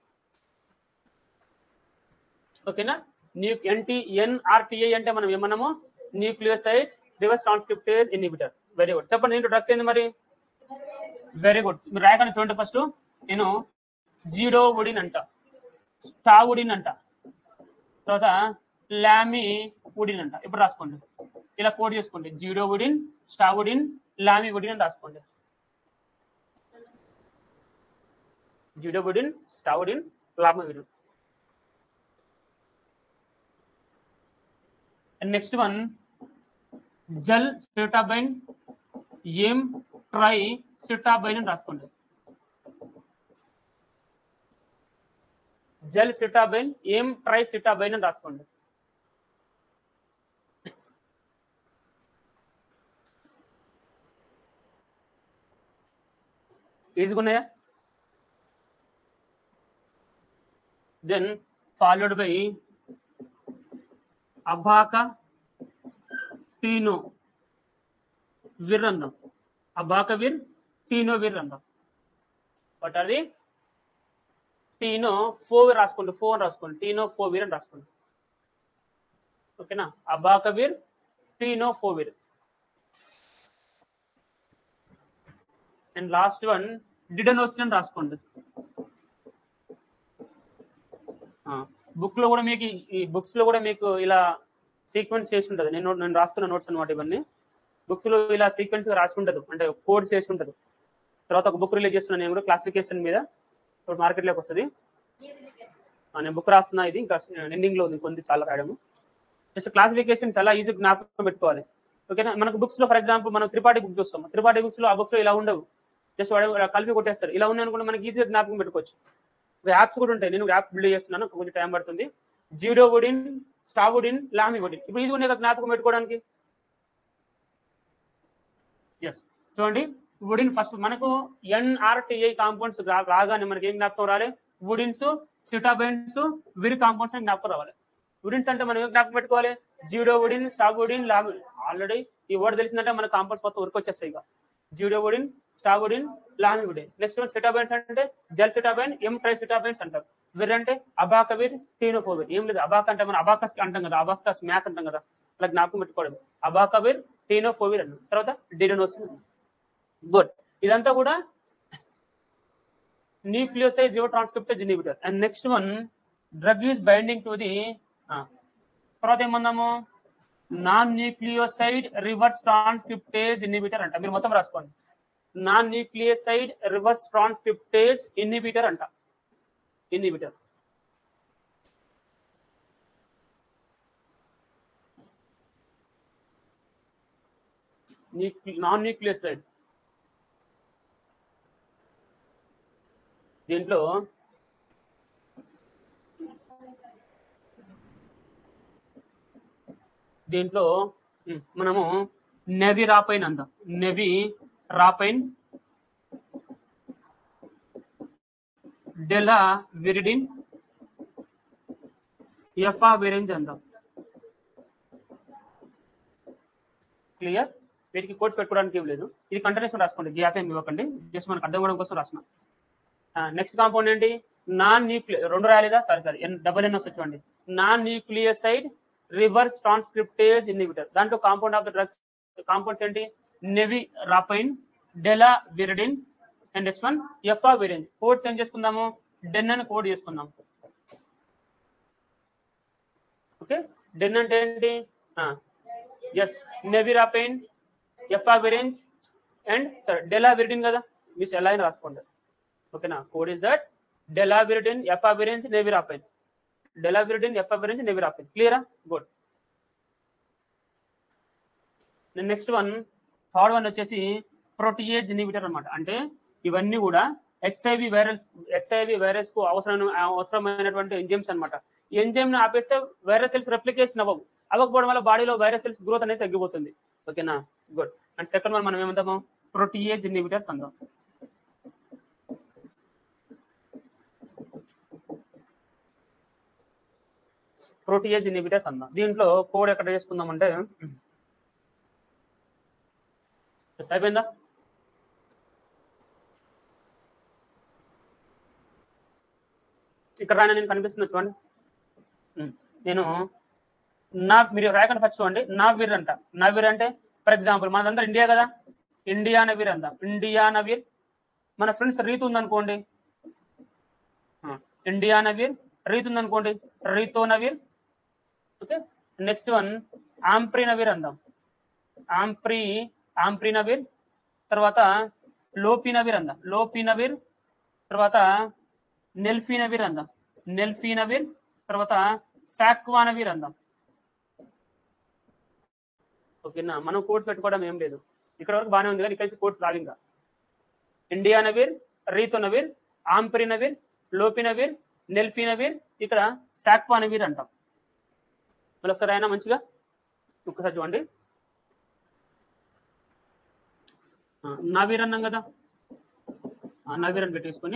ఓకేనా న్యూ ఎన్టీ ఎన్ఆర్టీఐ అంటే మనం ఏమన్నాము nucleoside reverse transcriptase inhibitor very good చెప్పండి దీంట్లో డ్రగ్స్ ఏంది మరి వెరీ గుడ్ మీరు రాయకండి చూడండి ఫస్ట్ నేను జీడో వుడిన్ అంట స్టావుడిన్ అంట తర్వాత లామి వుడిన్ అంట ఇప్పుడు రాసుకోండి ఇలా కోడ్ చేసుకోండి జీడో వుడిన్ స్టావుడిన్ లామి వుడిన్ అని రాసుకోండి zidovudine stavudine lamivudine and next one zalcitabine try సిటాబైన్ అని రాసుకోండి జెల్ సిటాబైన్ ఏం ట్రై సిటాబైన్ అని రాసుకోండి ఈజీగా ఉన్నాయా దెన్ ఫాలోడ్ బై అబాక టీనో విర్ అందాం అబాక విర్ టీనో విర్ అందాం వాట్ ఆర్ ది టీనో ఫోర్ రాసుకోండి ఫోర్ రాసుకోండి టీనో ఫోవిర్ అని రాసుకోండి ఓకేనా abacavir tenofovir and last one didanosine అని రాసుకోండి బుక్ లో కూడా మీకు ఈ బుక్స్ లో కూడా మీకు ఇలా సీక్వెన్స్ చేసి ఉంటుంది నేను నేను రాసుకున్న నోట్స్ అనమాట ఇవన్నీ బుక్స్ లో ఇలా సీక్వెన్స్ రాసి ఉంటుంది అంటే కోడ్స్ చేసి ఉంటుంది తర్వాత ఒక బుక్ రిలీజ్ చేస్తున్నాను నేను కూడా క్లాసిఫికేషన్ మీద ఇప్పుడు మార్కెట్లోకి వస్తుంది ఆ, నేను బుక్ రాస్తున్నా ఇది ఇంకా ఎండింగ్ లో ఉంది కొంది చాలా రాయడము జస్ట్ క్లాసిఫికేషన్స్ ఎలా ఈజీ జ్ఞాపకం పెట్టుకోవాలి ఓకేనా మనకు బుక్స్ లో ఫర్ ఎగ్జాంపుల్ మనం త్రిపాఠి బుక్ చూస్తాం త్రిపాఠి బుక్స్ లో ఆ బుక్స్ లో ఇలా ఉండవు జస్ట్ వాడు వాడు కలిపి కొట్టేస్తారు ఇలా ఉన్నాయి అనుకుంటే మనకి ఈజీగా జ్ఞాపకం పెట్టుకోవచ్చు యాప్స్ కూడా ఉంటాయి నేను యాప్ బిల్డ్ చేస్తున్నాను కొంచెం టైం పడుతుంది జీడో వుడిన్ స్టావుడిన్ లామి వుడిన్ ఇప్పుడు ఇది ఉన్నాయి కదా జ్ఞాపకం పెట్టుకోవడానికి ఎస్ చూడండి వుడిన్ ఫస్ట్ మనకు ఎన్ఆర్టీఐ కాంపౌండ్స్ రాగానే మనకి ఏం జ్ఞాపకం రాలే వుడిన్స్ సిటాబైన్స్ విరి కాంపౌండ్స్ అని జ్ఞాపకం రావాలి వుడిన్స్ అంటే మనం ఏం జ్ఞాపకం పెట్టుకోవాలి జీడో వుడిన్ స్టాబుడిన్ లాబుడిన్ ఆల్రెడీ ఈ వర్డ్ తెలిసిందంటే మన కాంపౌండ్స్ మొత్తం ఉరికి వచ్చేస్తాయి ఇక zidovudine stavudine lamivudine next one citabines అంటే జెల్ సిటాబైన్ ఎం ట్రై సిటాబైన్స్ అంటారు విర్ అంటే అబాకవిర్ టీనోఫోవిర్ ఏం లేదు అబాక్ అంటే మనం అబాకస్ అంటాం కదా అబాకస్ మ్యాస్ అంటాం కదా అలా జ్ఞాపకం పెట్టుకోవడం అబాకవిర్ టీనోఫోవిర్ అన్నాం తర్వాత డిడోనోసిన్ గుడ్ ఇదంతా కూడా nucleoside transcriptase inhibitor and next one drug is binding to the ah, తర్వాత ఏమందాము non nucleoside reverse transcriptase inhibitor అంట మీరు మొత్తం రాసుకోండి non nucleoside reverse transcriptase inhibitor అంట ఇన్హిబిటర్ నాన్ న్యూక్లియోసైడ్ దీంట్లో దీంట్లో ఉమ్, మనము నెవి రాపైన్ అందాం నెవి రాపైన్ డెలా విరిడిన్ ఎఫా విరెంజ్ అందాం క్లియర్ వీటికి కోర్స్ పెట్టుకోవడానికి ఏం లేదు ఇది కంటిన్యూషన్ రాసుకోండి గ్యాప్ ఏమి ఇవ్వకండి జస్ట్ మనకు అర్థం అవ్వడం కోసం రాసిన నెక్స్ట్ కాంపౌండ్ ఏంటి నాన్ న్యూక్లియర్ రెండు రాలేదా సారీ సారీ డబల్ ఎన్ వచ్చి non nucleoside reverse transcriptase inhibitor దాంట్లో compound of the drugs compounds ఏంటి nevirapine delavirdine and next one efavirenz codes ఏం చేసుకుందాము డెన్ అని కోడ్ చేసుకుందాం ఓకే డెన్ అంటే ఏంటి ఎస్ నెవిరాపెయిన్ ఎఫా విరెంజ్ అండ్ సరే డెలా విరిడిన్ కదా మీరు ఎలా అయినా రాసుకోండి ఓకేనా code is that delavirdine efavirenz nevirapine delavirdine efavirenz nevirapine క్లియరా good next one third one వచ్చేసి ప్రోటియేజ్ ఇన్హిబిటర్ అన్నమాట అంటే ఇవన్నీ కూడా హెచ్ఐవి వైరస్ హెచ్ఐవి వైరస్ కు అవసరమైన అవసరమైనటువంటి ఎంజైమ్స్ అన్నమాట ఈ ఎంజైమ్ ని ఆపేస్తే వైరస్ సెల్స్ రెప్లికేషన్ అవ్వవు అవ్వకపోవడం వల్ల బాడీలో వైరస్ సెల్స్ గ్రోత్ అనేది తగ్గిపోతుంది ఓకేనా గుడ్ అండ్ సెకండ్ వన్ మనం ఏమంటాము ప్రోటియేజ్ ఇన్హిబిటర్స్ అందాం ప్రోటియేజ్ ఇన్హిబిటర్స్ అందాం దీంట్లో కోడ్ ఎక్కడ చేసుకుందాం అంటే అయిపోయిందా ఇక్కడ రాయన నేను కనిపిస్తుంది చూడండి ఉమ్. నేను నా మీరు రాయకండి ఫస్ట్ చూడండి నా వీర్ అంట నా వీర్ అంటే ఫర్ ఎగ్జాంపుల్ మనదంతా ఇండియా కదా ఇండియా నవీర్ అందాం ఇండియా నవీర్ మన ఫ్రెండ్స్ రీతు ఉందనుకోండి ఆ, ఇండియా నవీర్ రీతు ఉందనుకోండి రీతో నవీర్ ఓకే నెక్స్ట్ వన్ ఆంప్రీ నవీర్ అందాం ఆంప్రీ ఆంప్రీ నవీర్ తర్వాత లోపీ నవీర్ అందాం లోపీ నవీర్ తర్వాత నెల్ఫీనవీర్ అందాం నెల్ఫీనవీర్ తర్వాత సాక్వానవీర్ అందాం ఓకేనా మనం కోర్స్ పెట్టుకోవడం ఏం లేదు ఇక్కడ వరకు బాగానే ఉంది కానీ ఇక్కడ నుంచి కోర్స్ రాదు ఇంకా ఇండియా నవీర్ రీతు నవీర్ ఆంప్రీ నవీర్ లోపి నవీర్ నెల్ఫీ నవీర్ ఇక్కడ సాక్వా నవీర్ అంటాం మళ్ళీ ఒకసారి అయినా మంచిగా ఒక్కసారి చూడండి ఆ, నవీర్ అన్నాం కదా ఆ, నవీర్ అని పెట్టేసుకొని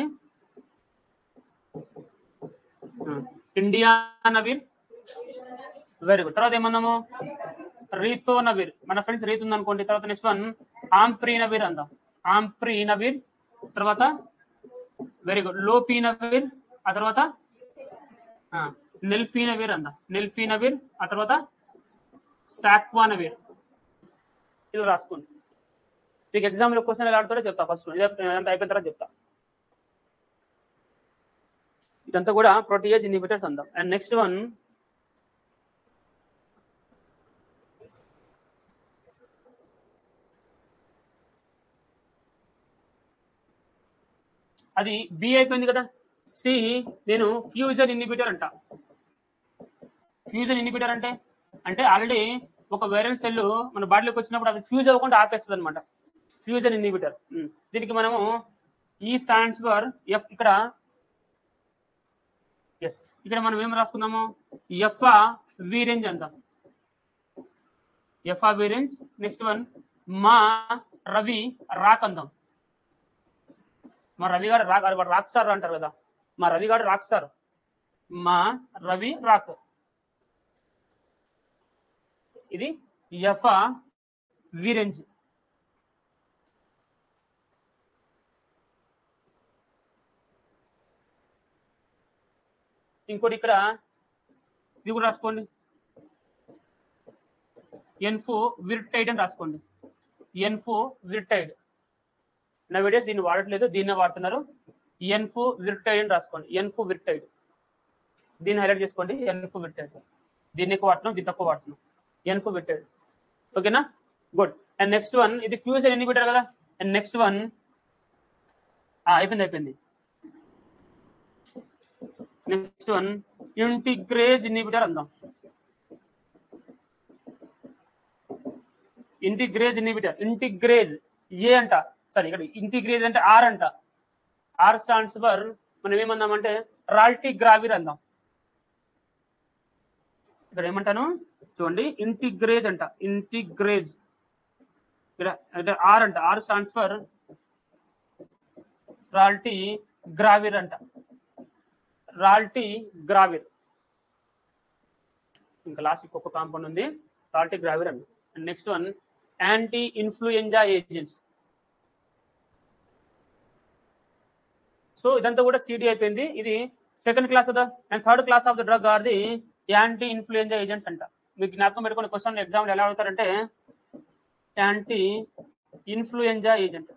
ఆ, ఇండియా నవీర్ వెరీ గుడ్ తర్వాత ఏమన్నాము రీతో నవీర్ మన ఫ్రెండ్స్ రీత్ ఉంది అనుకోండి తర్వాత నెక్స్ట్ వన్ ఆంప్రీ నవీర్ అందాం ఆంప్రీ నవీర్ తర్వాత వెరీ గుడ్ లోపీ నవీర్ ఆ తర్వాత ఆ, నెల్ఫీ నవీర్ అందాం నెల్ఫీ నవీర్ ఆ తర్వాత సాక్వా నవీర్ ఇది రాసుకోండి మీకు ఎగ్జామ్లో క్వశ్చన్ ఎలా ఆడుతారో చెప్తా ఫస్ట్ ఇదంతా అయిపోయిన తర్వాత చెప్తా ఇదంతా కూడా ప్రోటీయేజ్ ఇన్హిబిటర్స్ అందాం అండ్ నెక్స్ట్ వన్ అది బి అయిపోయింది కదా సి నేను ఫ్యూజన్ ఇన్హిబిటర్ అంట ఫ్యూజన్ ఇన్హిబిటర్ అంటే అంటే ఆల్రెడీ ఒక వైరల్ సెల్ మన బాడీలోకి వచ్చినప్పుడు అది ఫ్యూజ్ అవ్వకుండా ఆపేస్తుంది అనమాట ఫ్యూజన్ ఇన్హిబిటర్ దీనికి మనము ఈ స్టాండ్స్ ఫర్ ఎఫ్ ఇక్కడ ఎస్ ఇక్కడ మనం ఏం రాసుకుందాము ఎఫ్ఆ వి రేంజ్ అందాం ఎఫ్ఆ వి రేంజ్ next one Ravi rock అందాం మా రవి గారు రాక్ వాడు రాక్ స్టార్ అంటారు కదా మా రవి గారు రాక్ స్టార్ మా రవి రాక్ ఇది ఎఫ్ఆ వి రేంజ్ ఇంకోటి ఇక్కడ ఇది కూడా రాసుకోండి ఎన్ఫో విర్టైడ్ అని రాసుకోండి ఎన్ఫో విర్టైడ్ నా వీడియోస్ దీన్ని వాడట్లేదు దీన్నే వాడుతున్నారు ఎన్ఫో విర్టైడ్ అని రాసుకోండి ఎన్ఫో విర్టైడ్ దీన్ని హైలైట్ చేసుకోండి ఎన్ఫో విర్టైడ్ దీన్ని ఎక్కువ వాడుతున్నాం దీన్ని తక్కువ వాడుతున్నాం ఎన్ఫో విర్టైడ్ ఓకేనా గుడ్ అండ్ నెక్స్ట్ వన్ ఇది ఫ్యూచర్ ఎన్ని పెట్టారు కదా అండ్ నెక్స్ట్ వన్ అయిపోయింది అయిపోయింది నెక్స్ట్ వన్ ఇంటిగ్రేజ్ ఇన్హిబిటర్ అందాం ఇంటిగ్రేజ్ ఇన్హిబిటర్ ఇంటిగ్రేజ్ ఏ అంట సారీ ఇక్కడ ఇంటిగ్రేజ్ అంటే ఆర్ అంట ఆర్ స్టాండ్స్ ఫర్ మనం ఏమందామంటే రాల్టీ గ్రావిర్ అందాం ఇక్కడ ఏమంటాను చూడండి ఇంటిగ్రేజ్ అంట ఇంటిగ్రేజ్ ఇక్కడ అంటే ఆర్ అంట R stands for raltegravir అంట రాల్టీ గ్రావిర్ ఇంకా లాస్ట్ ఇంకొక కాంపౌండ్ ఉంది రాల్టీ గ్రావిర్ అంట next one anti influenza agents so ఇదంతా కూడా సిడి అయిపోయింది ఇది second class of the and third class of the drug are the anti influenza agents అంట మీకు జ్ఞాపకం పెట్టుకునే క్వశ్చన్ ఎగ్జామ్ ఎలా అడుగుతారంటే anti influenza agent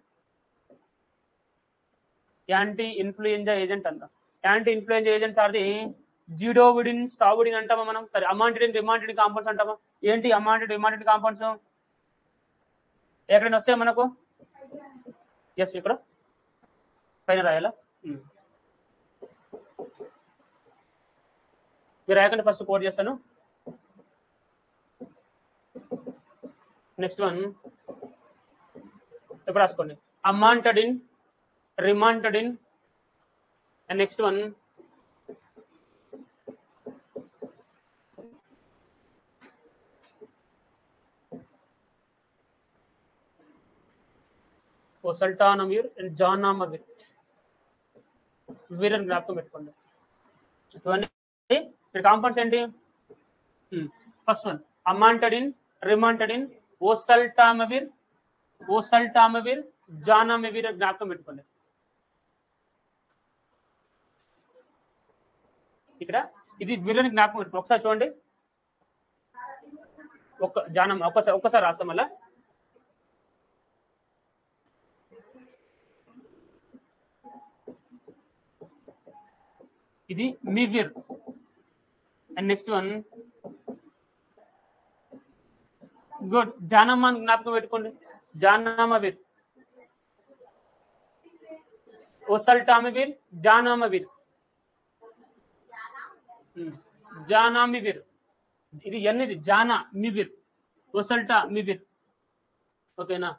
anti influenza agent అంట anti influenza agent are the zidovudine stavudine అంటామా మనం సరే అమాంటిడిన్ రిమాంటిడిన్ కాంపౌండ్స్ అంటామా ఏంటి అమాంటిడ్ రిమాంటిడ్ కాంపౌండ్స్ ఎక్కడైనా వస్తాయా మనకు ఎస్ ఇక్కడ పైన రాయాలా ఉమ్. మీరు రాయకండి ఫస్ట్ కోడ్ చేస్తాను నెక్స్ట్ వన్ ఇప్పుడు రాసుకోండి amantadine rimantadine and next one oseltamivir and zanamivir వీరని జ్ఞాపకం పెట్టుకోండి ఇవన్నీ ఇక్కడ కాంపౌండ్స్ ఏంటి ఫస్ట్ వన్ అమాంటడిన్ రిమాంటడిన్ ఓసల్టామవిర్ ఓసల్టామవిర్ జానామవిర్ అని జ్ఞాపకం పెట్టుకోండి ఇక్కడ ఇది వీరని జ్ఞాపకం పెట్టుకోండి ఒకసారి చూడండి ఒక్క జానం ఒక్కసారి ఒక్కసారి రాస్తాం మళ్ళా ఇది మివిర్ అండ్ నెక్స్ట్ వన్ గుడ్ జానమ్మ అని జ్ఞాపకం పెట్టుకోండి జానామవీర్ ఒసల్టామవీర్ జానామవీర్ జానామివిర్ ఇది ఎన్నిది జానా మివిర్ ఒసల్టా మివిర్ ఓకేనా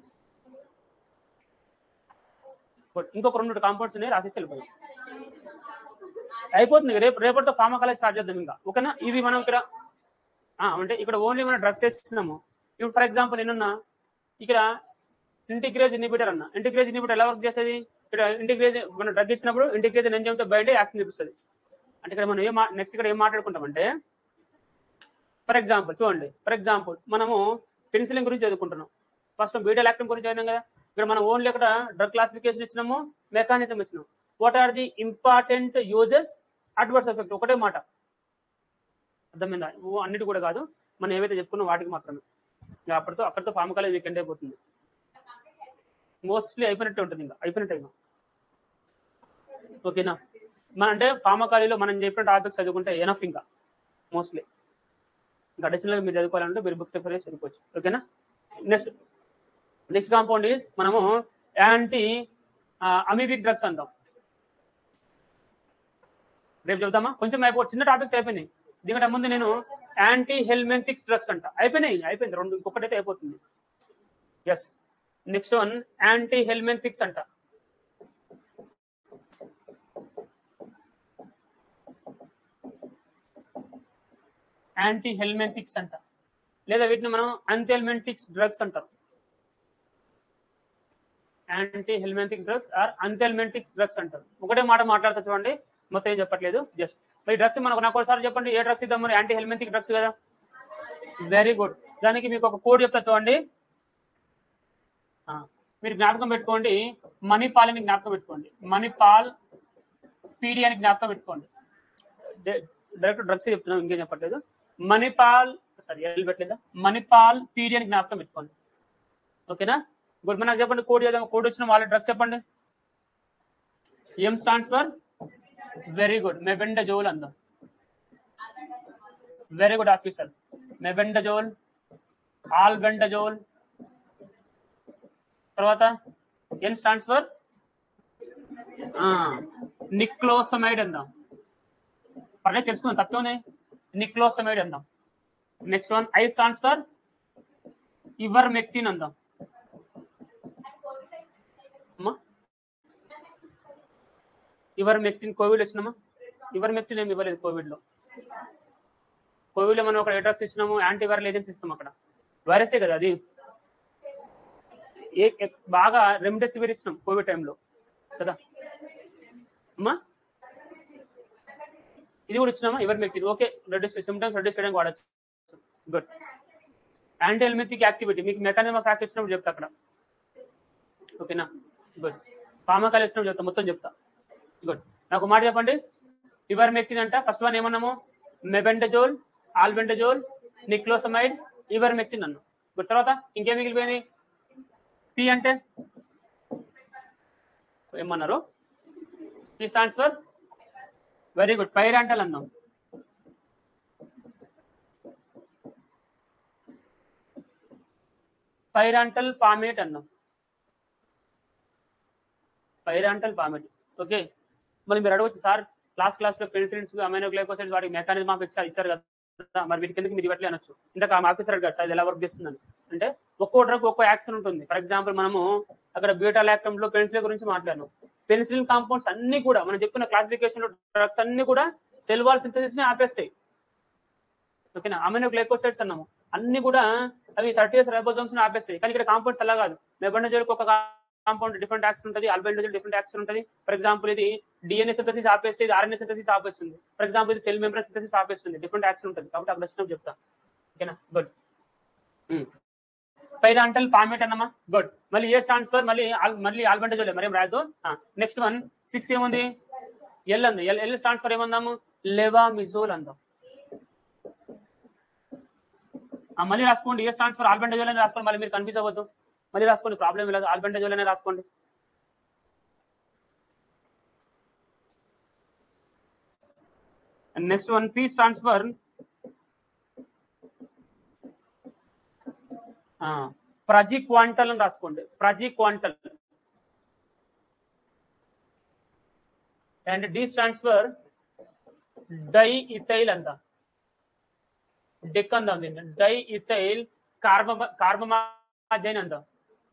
Good. ఇంకొక రెండు కాంపౌండ్స్ ఉన్నాయి రాసేసి వెళ్ళిపోయాం అయిపోతుంది రేపు రేపటితో ఫార్మా కాలేజ్ స్టార్ట్ చేద్దాం ఇంకా ఓకేనా ఇది మనం ఇక్కడ ఆ, అంటే ఇక్కడ ఓన్లీ మనం డ్రగ్స్ వేస్తున్నాము ఇప్పుడు ఫర్ ఎగ్జాంపుల్ నేనున్నా ఇక్కడ ఇంటిగ్రేజ్ ఇన్హిబిటర్ అన్న ఇంటిగ్రేజ్ ఇన్హిబిటర్ ఎలా వర్క్ చేసేది ఇక్కడ ఇంటిగ్రేజ్ మనం డ్రగ్ ఇచ్చినప్పుడు ఇంటిగ్రేజ్ ఎంజైమ్తో బయట యాక్షన్ చూపిస్తుంది అంటే ఇక్కడ మనం ఏం నెక్స్ట్ ఇక్కడ ఏం మాట్లాడుకుంటామంటే ఫర్ ఎగ్జాంపుల్ చూడండి ఫర్ ఎగ్జాంపుల్ మనము పెన్సిలిన్ గురించి చదువుకుంటున్నాం ఫస్ట్ బీటా లాక్టమ్ గురించి చదివాం కదా ఇక్కడ మనం ఓన్లీ ఇక్కడ డ్రగ్ క్లాసిఫికేషన్ ఇచ్చినాము మెకానిజం ఇచ్చినాము what are the important uses adverse effect ఒకటే మాట అర్థమైందా ఓ అన్నిటి కూడా కాదు మనం ఏవైతే చెప్పుకున్నాం వాటికి మాత్రమే ఇంకా అప్పటితో అక్కడితో ఫార్మ్ కాలేజ్ వీకెండ్ అయిపోతుంది మోస్ట్లీ అయిపోయినట్టే ఉంటుంది ఇంకా అయిపోయినట్టే ఇంకా ఓకేనా మన అంటే ఫార్మకాలీలో మనం చెప్పిన టాపిక్స్ చదువుకుంటే ఎనఫ్ ఇంకా మోస్ట్లీ ఇంకా అడిషనల్గా మీరు చదువుకోవాలంటే మీరు బుక్స్ రిఫర్ చేసి చదువుకోవచ్చు ఓకేనా నెక్స్ట్ నెక్స్ట్ కాంపౌండ్ ఈస్ మనము యాంటీ అమీబిక్ డ్రగ్స్ అంటాం రేపు చెబుతామా కొంచెం అయిపో చిన్న టాపిక్స్ అయిపోయినాయి దీనికంటే ముందు నేను యాంటీ హెల్మెంటిక్స్ డ్రగ్స్ అంట అయిపోయినాయి అయిపోయింది రెండు ఇంకొకటైతే అయిపోతుంది S next one anti helmintics అంట యాంటీ హెల్మెంటిక్స్ అంట లేదా వీటిని మనం అంతెల్మెంటిక్స్ డ్రగ్స్ అంటాం anti helmintic drugs or anthelmintics drugs అంటారు ఒకటే మాట మాట్లాడుతూ చూడండి మొత్తం ఏం చెప్పట్లేదు జస్ట్ మరి డ్రగ్స్ మనకు నాకు ఒకసారి చెప్పండి ఏ డ్రగ్స్ ఇద్దాం మరి యాంటీ హెల్మెంటిక్ డ్రగ్స్ కదా వెరీ గుడ్ దానికి మీకు ఒక కోడ్ చెప్తా చూడండి ఆ, మీరు జ్ఞాపకం పెట్టుకోండి మణిపాల్ అని జ్ఞాపకం పెట్టుకోండి మణిపాల్ పీడి అని జ్ఞాపకం పెట్టుకోండి డైరెక్ట్ డ్రగ్స్ చెప్తున్నాం ఇంకేం చెప్పట్లేదు మణిపాల్ సారీ ఎల్ పెట్టలేదా మణిపాల్ పీడి అని జ్ఞాపకం పెట్టుకోండి ఓకేనా గుడ్ మనకు చెప్పండి కోడ్ చేద్దాం కోడ్ వచ్చిన వాళ్ళ డ్రగ్స్ చెప్పండి M stands for very good mebendazole అందాం very good officer mebendazole albendazole తర్వాత ఎన్ స్టాండ్స్ ఫర్ నిక్లోసమైడ్ అందాం పర్లేదు తెలుసుకుందాం తప్పే నిక్లోసమైడ్ అందాం next one I stands for ivermectin అందాం అమ్మా ఇవర్ మెక్టిన్ కోవిడ్ వచ్చినమ్మా ఇవర్ మెక్టిన్ ఏమి ఇవ్వలేదు కోవిడ్ లో కోవిడ్ లో మనం ఒక డ్రగ్స్ ఇచ్చినాము యాంటీవైరల్ ఏజెంట్స్ ఇస్తాం అక్కడ వైరసే కదా అది ఏ ఏ- బాగా రెమ్డెసివిర్ ఇచ్చినాం కోవిడ్ టైంలో కదా అమ్మా ఇది కూడా ఇచ్చినామా ivermectin okay reduce symptoms reduce చేయడానికి వాడచ్చు గుడ్ యాంటీ ఎల్మెథిక్ యాక్టివిటీ మీకు మెకానిజం ఆఫ్ యాక్ట్ ఇచ్చినప్పుడు చెప్తా అక్కడ ఓకేనా గుడ్ పామకాలు ఇచ్చినప్పుడు చెప్తా మొత్తం చెప్తా గుడ్ నాకు ఒక మాట చెప్పండి ఇవర్ మెక్టిన్ అంట ఫస్ట్ వన్ ఏమన్నాము mebendazole albendazole niclosamide ivermectin అన్నాం గుడ్ తర్వాత ఇంకేం మిగిలిపోయింది పి అంటే ఏమన్నారు P stands for very good pyrantel అందాం పైరాంటల్ పామేట్ అందాం పైరాంటల్ పామేట్ ఓకే మళ్ళీ మీరు అడగచ్చు సార్ లాస్ట్ క్లాస్ లో పెన్సిలిన్స్ అమైనో గ్లైకోసైడ్స్ వాటికి మెకానిజం ఆఫ్ ఇచ్చారు ఇచ్చారు కదా మరి వీటికి ఎందుకు మీరు ఇవ్వట్లే అనొచ్చు ఇందాక ఆ ఆఫీసర్ అడిగారు సార్ ఇది ఎలా వర్క్ చేస్తుందని అంటే ఒక్కో డ్రగ్ ఒక్కో యాక్షన్ ఉంటుంది ఫర్ ఎగ్జాంపుల్ మనము అక్కడ బీటా లాక్టమ్ లో పెన్సిలిన్ గురించి మాట్లాడాను పెన్సిలిన్ కాంపౌండ్స్ అన్ని కూడా మనం చెప్పిన క్లాసిఫికేషన్ లో డ్రగ్స్ అన్ని కూడా సెల్ వాల్ సింథసిస్ ని ఆపేస్తాయి ఓకేనా అమైనో గ్లైకోసైడ్స్ అన్నాము అన్ని కూడా అవి థర్టీ ఇయర్స్ రైబోజోమ్స్ ని ఆపేస్తాయి కానీ ఇక్కడ కాంపౌండ్స్ అలా కాదు మెబెండజోల్ ఒక కాంపౌండ్ డిఫరెంట్ యాక్షన్ ఉంటుంది అల్బెండజోల్ డిఫరెంట్ యాక్షన్ ఉంటుంది ఫర్ ఎగ్జాంపుల్ ఇది డిఎన్ఏ సింథసిస్ ఆపేస్తే ఇది ఆర్ఎన్ఏ సింథసిస్ ఆపేస్తుంది ఫర్ ఎగ్జాంపుల్ ఇది సెల్ మెంబ్రెన్ సింథసిస్ ఆపేస్తుంది డిఫరెంట్ యాక్షన్ ఉంటుంది కాబట్టి అక్కడ వచ్చినప్పుడు చెప్తా ఓకేనా గుడ్ పైరాంటల్ పామేట్ అన్నమా గుడ్ మళ్ళీ ఏ స్టాండ్స్ ఫర్ మళ్ళీ ఆల్- మళ్ళీ ఆల్బండజోలే మరేం రాదు నెక్స్ట్ వన్ సిక్స్ ఏముంది ఎల్ అంది ఎల్ ఎల్ స్టాండ్స్ ఫర్ ఏమందాము లెవామిజోల్ అందాం ఆ, మళ్ళీ రాసుకోండి ఏ స్టాండ్స్ ఫర్ ఆల్బెండజోల్ అని రాసుకోండి మళ్ళీ మీరు కన్ఫ్యూజ్ అవ్వద్దు మళ్ళీ రాసుకోండి ప్రాబ్లం లేదు ఆల్బెండజోల్ అనే రాసుకోండి next one P stands for praziquantel అని రాసుకోండి praziquantel and D stands for diethyl అంత డెక్ అందాం దీన్ని డై ఇథైల్ కార్బ కార్బమాజైన్ అందాం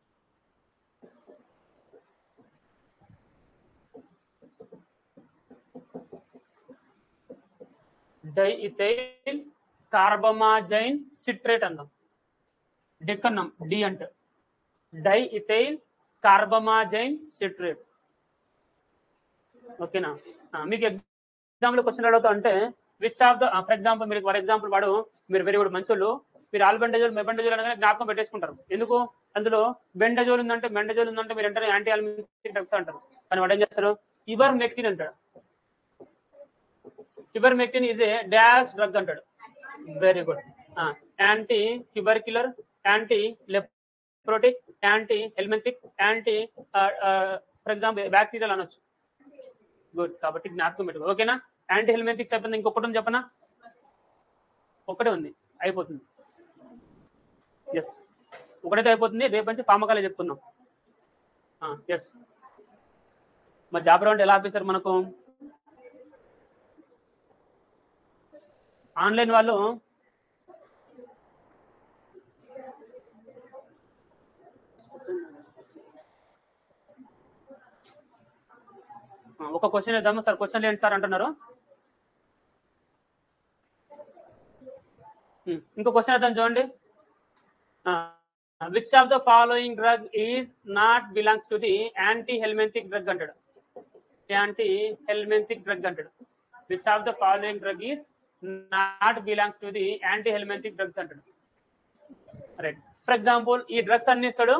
డై ఇథైల్ కార్బమాజైన్ సిట్రేట్ అందాం డెక్ అన్నాం డి అంటే డై ఇథైల్ కార్బమాజైన్ సిట్రేట్ ఓకేనా ఆ, మీకు ఎగ్జాంపుల్ క్వశ్చన్ అడుగుతా అంటే which of the for example మీరు ఫర్ ఎగ్జాంపుల్ వాడు మీరు వెరీ గుడ్ మంచోళ్ళు మీరు ఆల్బెండజోల్ మెబెండజోల్ అనగానే జ్ఞాపకం పెట్టేసుకుంటారు ఎందుకు అందులో బెండజోల్ ఉందంటే బెండజోల్ ఉందంటే మీరు వెంటనే యాంటీ ఆల్మిక్ డ్రగ్స్ అంటారు కానీ వాడు ఏం చేస్తారు ఇవర్ మెక్టిన్ అంటాడు ivermectin is a dash drug అంటాడు very good anti tubercular anti leprotic anti helmintic anti for example bacterial అనొచ్చు గుడ్ కాబట్టి జ్ఞాపకం పెట్టుకో ఓకేనా యాంటీ హెల్మెంటిక్స్ అయిపోయింది ఇంకొకటి ఉంది చెప్పనా ఒకటే ఉంది అయిపోతుంది ఎస్ ఒకటైతే అయిపోతుంది రేపు నుంచి ఫార్మకాలే చెప్పుకుందాం ఎస్ మరి జాబ్ రౌండ్ ఎలా ఆపేశారు మనకు ఆన్లైన్ వాళ్ళు ఆ, ఒక క్వశ్చన్ వేద్దాము సార్ క్వశ్చన్ ఏంటి సార్ అంటున్నారు ఉమ్, ఇంకో క్వశ్చన్ వేద్దాం చూడండి which of the following drug is not belongs to the anti helmintic drug అంటాడు యాంటీ హెల్మెంటిక్ డ్రగ్ అంటాడు which of the following drug is not belongs to the anti helmintic drugs అంటాడు రైట్ ఫర్ ఎగ్జాంపుల్ ఈ డ్రగ్స్ అన్ని ఇస్తాడు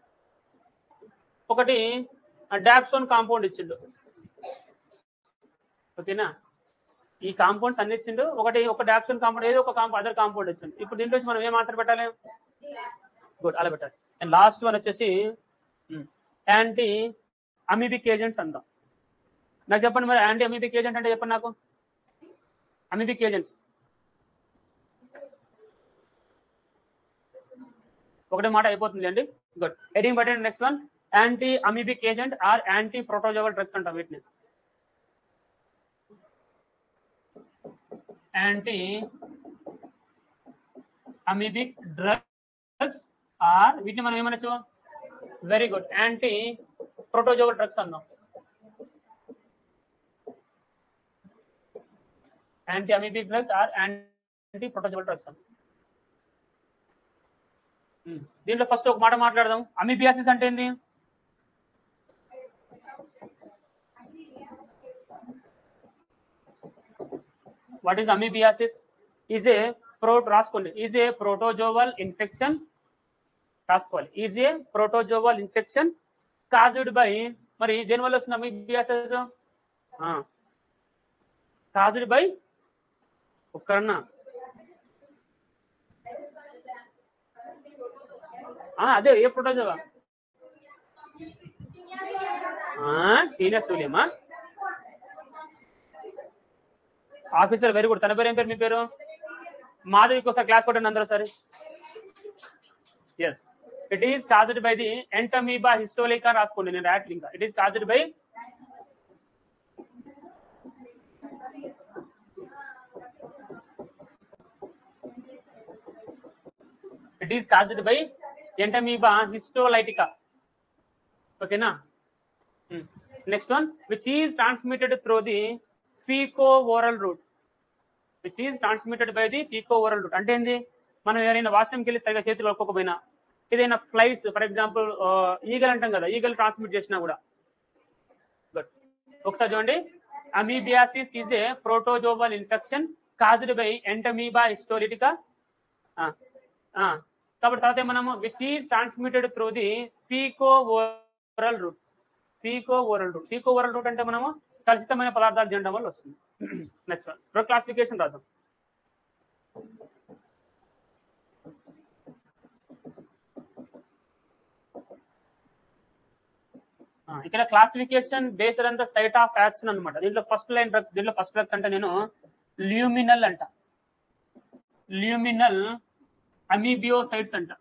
ఒకటి డాప్సోన్ కాంపౌండ్ ఇచ్చిండు ఓకేనా ఈ కాంపౌండ్స్ అన్ని ఇచ్చిండు ఒకటి ఒక డాప్సోన్ కాంపౌండ్ ఏదో ఒక కాంపౌండ్ అదర్ కాంపౌండ్ ఇచ్చిండు ఇప్పుడు దీంట్లో నుంచి మనం ఏం ఆన్సర్ పెట్టాలి గుడ్ అలా పెట్టాలి అండ్ లాస్ట్ వన్ వచ్చేసి యాంటీ అమీబిక్ ఏజెంట్స్ అందాం నాకు చెప్పండి మరి యాంటీ అమీబిక్ ఏజెంట్ అంటే చెప్పండి నాకు అమీబిక్ ఏజెంట్స్ ఒకటే మాట అయిపోతుంది అండి good heading button next one anti amoebic agent or anti protozoal drugs అంటాం వీటిని యాంటీ అమీబిక్ డ్రగ్స్ ఆర్ వీటిని మనం ఏమనొచ్చు very good anti protozoal drugs అన్నాం యాంటీ అమీబిక్ డ్రగ్స్ ఆర్ ఏంటి ప్రొటోజోవల్ డ్రగ్స్ దీంట్లో ఫస్ట్ ఒక మాట మాట్లాడదాం అమీబియాసిస్ అంటే ఏంది what is amoebiasis is a pro రాసుకోండి ఈజ్ ఏ ప్రోటోజోవల్ ఇన్ఫెక్షన్ రాసుకోవాలి is a protozoal infection caused by మరి దేని వల్ల వస్తుంది అమీబియాసిస్ కాజ్డ్ బై ఒక్కరన్నా ఆ, అదే ఏ ప్రోటోజోవా టీనస్ సూలియమా ఆఫీసర్ వెరీ గుడ్ తన పేరు ఏం పేరు మీ పేరు మాధవికి ఒకసారి క్లాస్ కొట్టండి అందరూ సరే yes it is caused by the entamoeba histolytica రాసుకోండి నేను రాయట్లేదు ఇంకా it is caused by it is caused by entamoeba histolytica ఓకేనా next one which is transmitted through the faeco oral route which is transmitted by the faeco oral route అంటే ఏంది మనం ఎవరైనా వాష్రూమ్కి వెళ్ళి సరిగా చేతులు కలుపుకోకపోయినా ఏదైనా ఫ్లైస్ ఫర్ ఎగ్జాంపుల్ ఈగల్ అంటాం కదా ఈగల్ ట్రాన్స్మిట్ చేసినా కూడా గుడ్ ఒకసారి చూడండి amoebiasis is a protozoal infection caused by entamoeba histolytica కాబట్టి తర్వాత మనము which is transmitted through the faeco oral route faeco oral route faeco oral route అంటే మనము కలుషితమైన పదార్థాలు తినడం వల్ల వస్తుంది నెక్స్ట్ డ్రగ్ క్లాసిఫికేషన్ రాద్దాం ఆ, ఇక్కడ classification based on the site of action అనమాట దీంట్లో ఫస్ట్ లైన్ డ్రగ్స్ దీంట్లో ఫస్ట్ డ్రగ్స్ అంటే నేను ల్యూమినల్ అంట ల్యూమినల్ అమీబియోసైడ్స్ అంట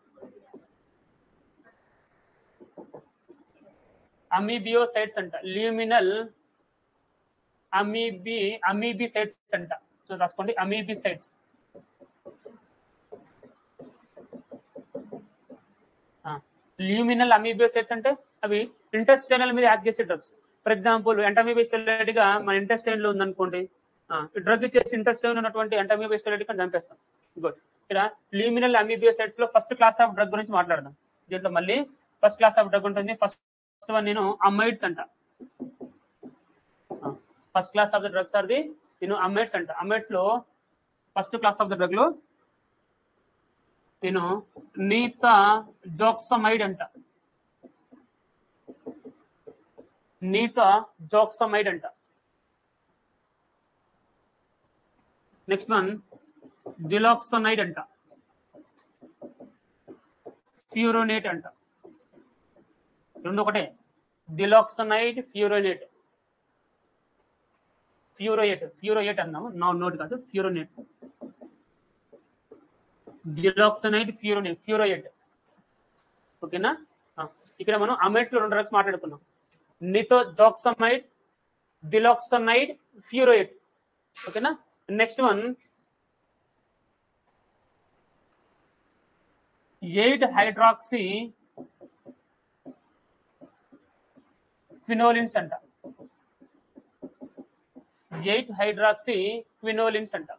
అమీబియోసైడ్స్ అంట ల్యూమినల్ అమీబి అమీబిసైడ్స్ అంట సో రాసుకోండి అమీబిసైడ్స్ ల్యూమినల్ అమీబియోసైడ్స్ అంటే అవి ఇంటెస్టైనల్ మీద యాక్ట్ చేసే డ్రగ్స్ ఫర్ ఎగ్జాంపుల్ ఎంటమీబిస్టైడ్ గా మన ఇంటెస్టైన్ లో ఉందనుకోండి డ్రగ్ ఇచ్చేసి ఇంటెస్టైన్ ఉన్నటువంటి ఎంటమీబిస్టైడ్ గా చంపేస్తాం గుడ్ ఇక్కడ ల్యూమినల్ అమీబియోసైడ్స్ లో ఫస్ట్ క్లాస్ ఆఫ్ డ్రగ్ గురించి మాట్లాడదాం దీంట్లో మళ్ళీ ఫస్ట్ క్లాస్ ఆఫ్ డ్రగ్ ఉంటుంది ఫస్ట్ వన్ నేను అమైడ్స్ అంట first class of the drugs are the నేను అమైడ్స్ అంట అమైడ్స్ లో first class of the drug లో నేను నీత జోక్సమైడ్ అంట నీత జోక్సమైడ్ అంట నెక్స్ట్ వన్ దిలాక్సోనైడ్ అంట ఫ్యూరోనేట్ అంట రెండు ఒకటే దిలాక్సోనైడ్ ఫ్యూరోనేట్ ఫ్యూరోయేట్ ఫ్యూరోయేట్ అన్నాము నో నోట్ కాదు ఫ్యూరోనేట్ డిలాక్సనైడ్ ఫ్యూరోనేట్ ఫ్యూరోయేట్ ఓకేనా ఆ, ఇక్కడ మనం అమైడ్స్ లో రెండు డ్రగ్స్ మాట్లాడుకున్నాం నితో జోక్సమైడ్ దిలాక్సనైడ్ ఫ్యూరోయేట్ ఓకేనా next one eight hydroxy quinolines అంట ఎయిట్ హైడ్రాక్సీ క్వినోలిన్స్ అంట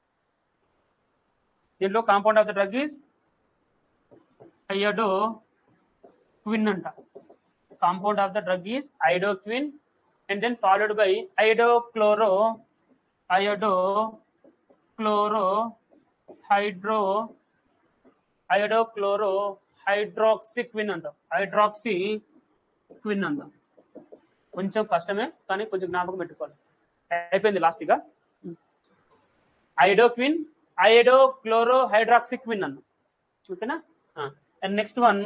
దీంట్లో compound of the drug is iodo quin అంట compound of the drug is iodo quin and then followed by iodo chloro iodo chloro hydro iodo chloro hydroxy quin అంటాం హైడ్రాక్సీ క్విన్ అంటాం కొంచెం కష్టమే కానీ కొంచెం జ్ఞాపకం పెట్టుకోవాలి అయిపోయింది లాస్ట్ ఇక ఐడోక్విన్ ఐడో క్లోరో హైడ్రాక్సిక్విన్ అన్న ఓకేనా and next one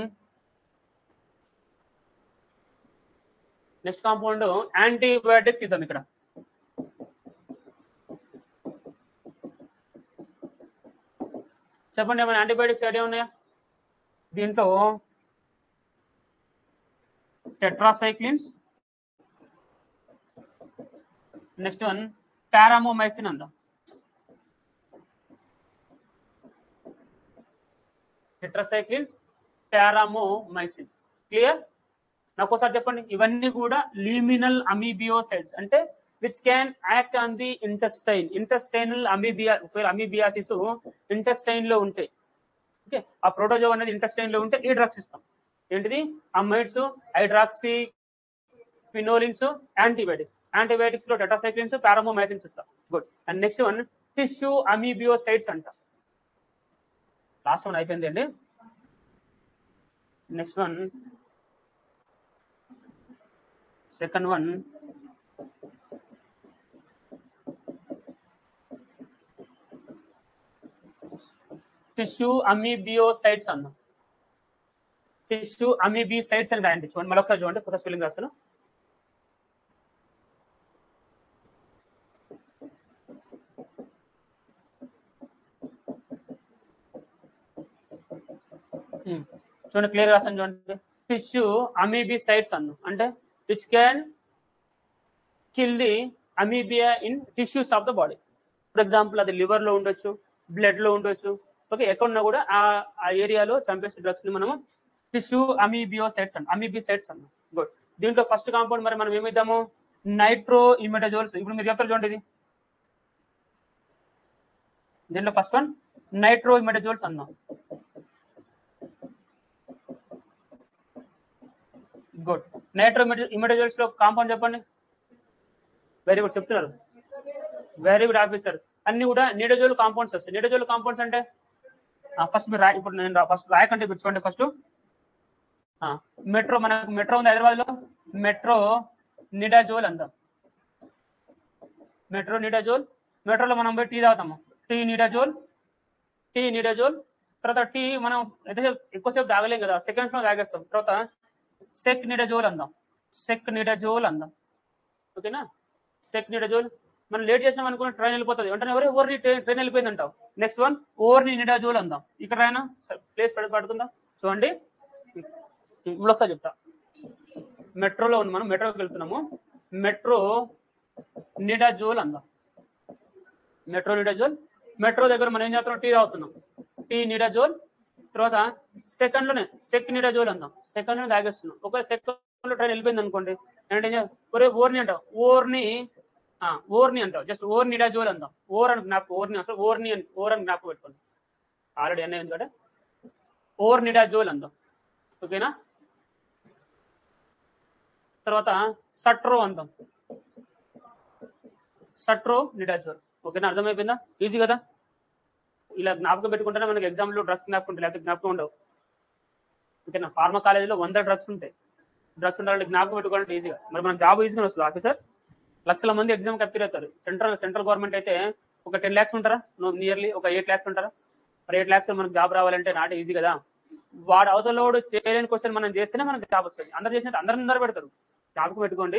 next compound antibiotics ఇద్దాం ఇక్కడ చెప్పండి ఏమైనా యాంటీబయాటిక్స్ ఐడియా ఉన్నాయా దీంట్లో టెట్రాసైక్లిన్స్ నెక్స్ట్ వన్ పారామోమైసిన్ అందాం టెట్రాసైక్లిన్స్ పారామోమైసిన్ క్లియర్ నాకు ఒకసారి చెప్పండి ఇవన్నీ కూడా లీమినల్ అమీబియోసైడ్స్ అంటే which can act on the intestine intestinal amoeba ఒకవేళ అమీబియాసిస్ ఇంటెస్టైన్ లో ఉంటే ఓకే ఆ ప్రోటోజో అనేది ఇంటెస్టైన్ లో ఉంటే ఈ డ్రగ్స్ ఇస్తాం ఏంటిది అమైడ్స్ హైడ్రాక్సీ ఫినోలిన్స్ యాంటీబయాటిక్స్ యాంటీబయాటిక్స్ లో టెటాసైక్లిన్స్ పారామోమైసిన్స్ ఇస్తాం good and next one tissue amoebicides అంట లాస్ట్ వన్ అయిపోయింది అండి next one second one tissue amoebicides అన్నాం టిష్యూ అమీబిసైడ్స్ అని రాయండి చూడండి మరొకసారి చూడండి ఒకసారి స్పెల్లింగ్ రాస్తాను ఉమ్. చూడండి క్లియర్ రాసాను చూడండి టిష్యూ అమీబిసైడ్స్ అన్నాం అంటే which can kill the amoeba in tissues of the body for example అది లివర్ లో ఉండొచ్చు బ్లడ్ లో ఉండొచ్చు ఓకే ఎక్కడున్నా కూడా ఆ ఆ ఏరియాలో చంపేసే డ్రగ్స్ ని మనము టిష్యూ అమీబియోసైడ్స్ అంట అమీబిసైడ్స్ అన్నాం గుడ్ దీంట్లో ఫస్ట్ కాంపౌండ్ మరి మనం ఏమిద్దాము నైట్రో ఇమిడజోల్స్ ఇప్పుడు మీరు చెప్తారు చూడండి ఇది దీంట్లో ఫస్ట్ వన్ నైట్రో ఇమిడజోల్స్ అన్నాం గుడ్ నైట్రో ఇమిడజోల్స్ లో కాంపౌండ్ చెప్పండి వెరీ గుడ్ చెప్తున్నారు వెరీ గుడ్ ఆఫీసర్ అన్ని కూడా నీడజోల్ కాంపౌండ్స్ వస్తాయి నీడజోల్ కాంపౌండ్స్ అంటే ఫస్ట్ మీరు రాయి ఇప్పుడు నేను ఫస్ట్ రాయకంటే పెట్టుకోండి ఫస్ట్ మెట్రో మనకు మెట్రో ఉంది హైదరాబాద్ లో మెట్రో నిడాజోల్ అందాం మెట్రో నిడాజోల్ మెట్రోలో మనం పోయి టీ తాగుతాము టీ నిడాజోల్ టీ నిడాజోల్ తర్వాత టీ మనం ఎంతసేపు ఎక్కువసేపు తాగలేం కదా సెకండ్స్ లో తాగేస్తాం తర్వాత సెక్ నిడాజోల్ అందాం సెక్ నిడాజోల్ అందాం ఓకేనా సెక్ నిడాజోల్ మనం లేట్ చేసినాం అనుకున్న ట్రైన్ వెళ్ళిపోతుంది వెంటనే ఎవరు ఓవర్ని ట్రైన్ వెళ్ళిపోయింది అంటాం నెక్స్ట్ వన్ ఓవర్ని నిడాజోల్ అందాం ఇక్కడ రాయనా ప్లేస్ పడి పడుతుందా చూడండి ఇప్పుడు ఒకసారి చెప్తా మెట్రోలో ఉంది మనం మెట్రోకి వెళ్తున్నాము మెట్రో నిడాజోల్ అందాం మెట్రో నిడాజోల్ మెట్రో దగ్గర మనం ఏం చేస్తున్నాం టీ తాగుతున్నాం టీ నిడాజోల్ తర్వాత సెకండ్ లోనే సెక్ నిడాజోల్ అందాం సెకండ్ లోనే తాగేస్తున్నాం ఒకవేళ సెకండ్ లో ట్రైన్ వెళ్ళిపోయింది అనుకోండి అంటే ఏం చేయాలి? ఒరే ఓర్ని అంటాం ఓర్ని ఆ, ఓర్ని అంటాం జస్ట్ ఓర్ నిడాజోల్ అందాం ఓర్ అని జ్ఞాపకం ఓర్ని అసలు ఓర్ని అని ఓర్ అని జ్ఞాపకం పెట్టుకోండి ఆల్రెడీ అన్నీ ఎందుకంటే ఓర్ నిడాజోల్ అందాం ఓకేనా తర్వాత సట్రో అందాం సట్రో నిడాజోల్ ఓకేనా అర్థమైపోయిందా ఈజీ కదా ఇలా జ్ఞాపకం పెట్టుకుంటేనే మనకి ఎగ్జామ్లో డ్రగ్స్ జ్ఞాపకం ఉంటాయి లేకపోతే జ్ఞాపకం ఉండవు ఓకేనా ఫార్మా కాలేజీలో వంద డ్రగ్స్ ఉంటాయి డ్రగ్స్ ఉండాలంటే జ్ఞాపకం పెట్టుకోవాలంటే ఈజీగా మరి మన జాబ్ ఈజీగా వస్తుంది ఆఫీసర్ లక్షల మంది ఎగ్జామ్ అప్పీర్ అవుతారు సెంట్రల్ సెంట్రల్ గవర్నమెంట్ అయితే ఒక టెన్ ల్యాక్స్ ఉంటారా నియర్లీ ఒక ఎయిట్ ల్యాక్స్ ఉంటారా మరి ఎయిట్ ల్యాక్స్ మనకు జాబ్ రావాలంటే నాట్ ఈజీ కదా వాడు అవతలోడు చేయలేని క్వశ్చన్ మనం చేస్తేనే మనకి జాబ్ వస్తుంది అందరు చేసినట్టు అందరు అందరు పెడతారు జ్ఞాపకం పెట్టుకోండి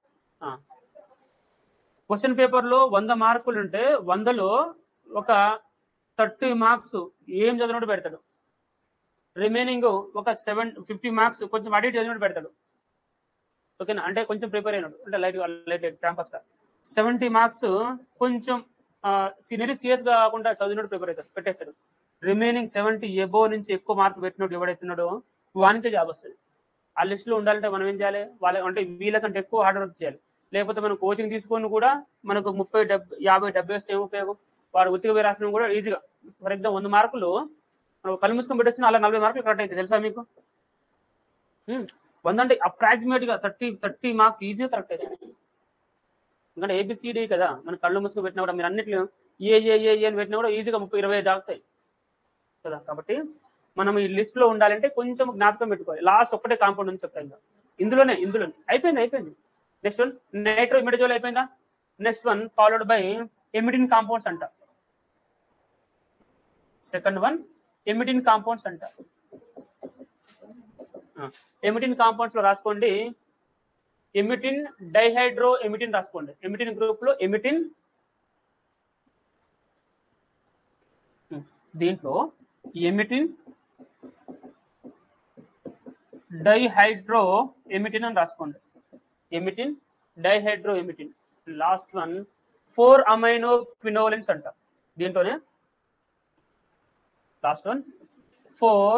క్వశ్చన్ పేపర్ లో వంద మార్కులు ఉంటే వందలో ఒక థర్టీ మార్క్స్ ఏం చదివినట్టు పెడతాడు రిమైనింగ్ ఒక సెవెన్ ఫిఫ్టీ మార్క్స్ కొంచెం అడిట్ చదివినట్టు పెడతాడు ఓకేనా అంటే కొంచెం ప్రిపేర్ అయినాడు అంటే లైట్ లైట్ లైట్ క్యాంపస్ గా సెవెంటీ మార్క్స్ కొంచెం సీనియర్ సీరియస్ గా కాకుండా చదివినట్టు ప్రిపేర్ అవుతాడు పెట్టేస్తాడు రిమైనింగ్ సెవెంటీ ఎబో నుంచి ఎక్కువ మార్క్ పెట్టినట్టు ఎవడైతున్నాడో వానికే జాబ్ వస్తుంది ఆ లిస్ట్ లో ఉండాలంటే మనం ఏం చేయాలి వాళ్ళ అంటే వీళ్ళకంటే ఎక్కువ హార్డ్ వర్క్ చేయాలి లేకపోతే మనం కోచింగ్ తీసుకొని కూడా మనకు ముప్పై డెబ్బై యాభై డెబ్బై వస్తే ఏం ఉపయోగం వాడు ఉత్తిగా పోయి రాసిన కూడా ఈజీగా ఫర్ ఎగ్జాంపుల్ వంద మార్కులు మనం కళ్ళు మూసుకొని పెట్టొచ్చిన అలా నలభై మార్కులు కరెక్ట్ అయితే తెలుసా మీకు ఉమ్, వంద అంటే అప్రాక్సిమేట్ గా థర్టీ థర్టీ మార్క్స్ ఈజీగా కరెక్ట్ అవుతాయి ఎందుకంటే ఏబిసిడి కదా మన కళ్ళు మూసుకొని పెట్టినా కూడా మీరు అన్నిట్లో ఏ ఏ ఏ ఏ అని పెట్టినా కూడా ఈజీగా ముప్పై ఇరవై దాగుతాయి కదా కాబట్టి మనం ఈ లిస్ట్ లో ఉండాలంటే కొంచెం జ్ఞాపకం పెట్టుకోవాలి లాస్ట్ ఒక్కటే కాంపౌండ్ అని చెప్తాను ఇంకా. ఇందులోనే ఇందులో అయిపోయింది అయిపోయింది నెక్స్ట్ వన్ నైట్రో ఇమిడజోల్ అయిపోయిందా next one followed by emetine compounds అంట సెకండ్ వన్ ఎమిటిన్ కాంపౌండ్స్ అంట ఎమిటిన్ కాంపౌండ్స్ లో రాసుకోండి ఎమిటిన్ డైహైడ్రో ఎమిటిన్ రాసుకోండి ఎమిటిన్ గ్రూప్ లో ఎమిటిన్ దీంట్లో ఎమిటిన్ డైహైడ్రో ఎమిటిన్ అని రాసుకోండి emetine dihydro emetine last one four amino quinolines అంట దీంట్లోనే last one four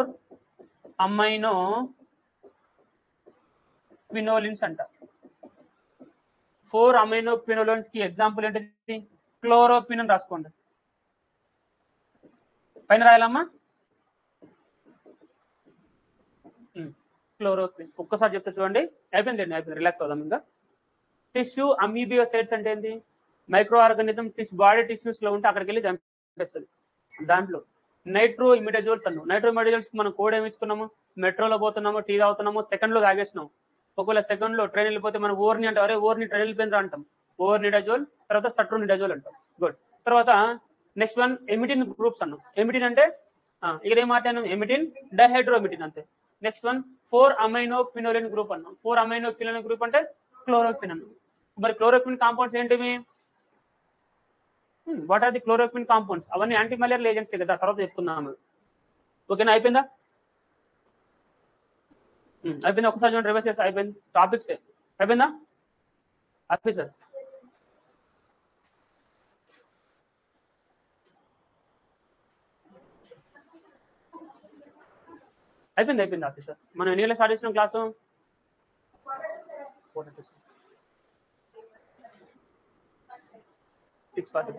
amino quinolines అంట ఫోర్ అమైనో క్వినోలోన్స్ కి ఎగ్జాంపుల్ ఏంటిది క్లోరోక్విన్ అని రాసుకోండి పైన రాయాలమ్మా క్లోరోక్విన్ ఒక్కసారి చెప్తే చూడండి అయిపోయింది అయిపోయింది రిలాక్స్ అవుదాం ఇంకా టిష్యూ అమీబియోసైడ్స్ అంటే ఏంటి మైక్రో ఆర్గానిజం టిష్ బాడీ టిష్యూస్ లో ఉంటే అక్కడికి వెళ్ళి చంపేస్తుంది దాంట్లో నైట్రో ఇమిడజోల్స్ అన్నాం నైట్రో ఇమిడజోల్స్ మనం కోడ్ ఏమి ఇచ్చుకున్నాము మెట్రోలో పోతున్నాము టీ తాగుతున్నాము సెకండ్ లో తాగేసినాం ఒకవేళ సెకండ్ లో ట్రైన్ వెళ్ళిపోతే మనం ఓర్ని అంటే అరే ఓర్ని ట్రైన్ వెళ్ళిపోయింది అంటాం ఓవర్ నిడజోల్ తర్వాత సట్రో నిడజోల్ అంటాం గుడ్ తర్వాత నెక్స్ట్ వన్ ఎమిటిన్ గ్రూప్స్ అన్నాం ఎమిటిన్ అంటే ఆ, ఇక్కడ ఏం మాట్లాడినాం ఎమిటిన్ డైహైడ్రోమిటిన్ అంతే next one four amino quinoline group అన్నాం ఫోర్ అమైనో క్వినోలిన్ గ్రూప్ అంటే క్లోరోక్విన్ అన్నాం మరి క్లోరోక్విన్ కాంపౌండ్స్ ఏంటివి what are the chloroquine compounds అవన్నీ యాంటీ మలేరియల్ ఏజెంట్స్ కదా తర్వాత చెప్పుకుందాం ఓకేనా అయిపోయిందా ఉమ్, అయిపోయింది ఒకసారి చూడండి రివర్స్ చేసి అయిపోయింది టాపిక్స్ అయిపోయిందా అయిపోయింది సార్ అయిపోయింది అయిపోయింది ఆఫీసర్ మనం ఎన్ని గంటలకు స్టార్ట్ చేసినాం క్లాసు సిక్స్ ఫార్టీ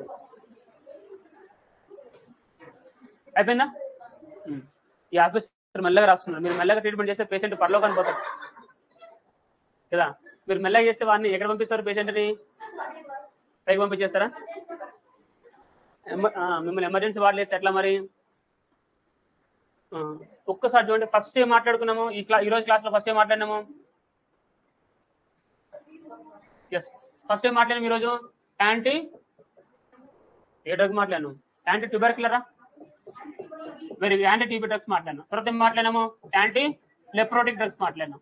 అయిపోయిందా ఉమ్. ఈ ఆఫీసర్ మెల్లగా రాస్తున్నారు మీరు మెల్లగా ట్రీట్మెంట్ చేస్తే పేషెంట్ పర్లో కనిపోతారు కదా మీరు మెల్లగా చేస్తే వాడిని ఎక్కడ పంపిస్తారు పేషెంట్ని పైకి పంపించేస్తారా ఎమ- ఆ, మిమ్మల్ని ఎమర్జెన్సీ వార్డు వేస్తే ఎట్లా మరి ఆ, ఒక్కసారి చూడండి ఫస్ట్ ఏం మాట్లాడుకున్నాము ఈ క్లా ఈ రోజు క్లాస్ లో ఫస్ట్ ఏం మాట్లాడినాము ఎస్ ఫస్ట్ ఏం మాట్లాడినాము ఈరోజు యాంటీ ఏ డ్రగ్ మాట్లాడినాము యాంటీ ట్యూబర్క్యులరా వెరీ యాంటీ టీబీ డ్రగ్స్ మాట్లాడినాం తర్వాత ఏం మాట్లాడినాము యాంటీ లెప్రోటిక్ డ్రగ్స్ మాట్లాడినాం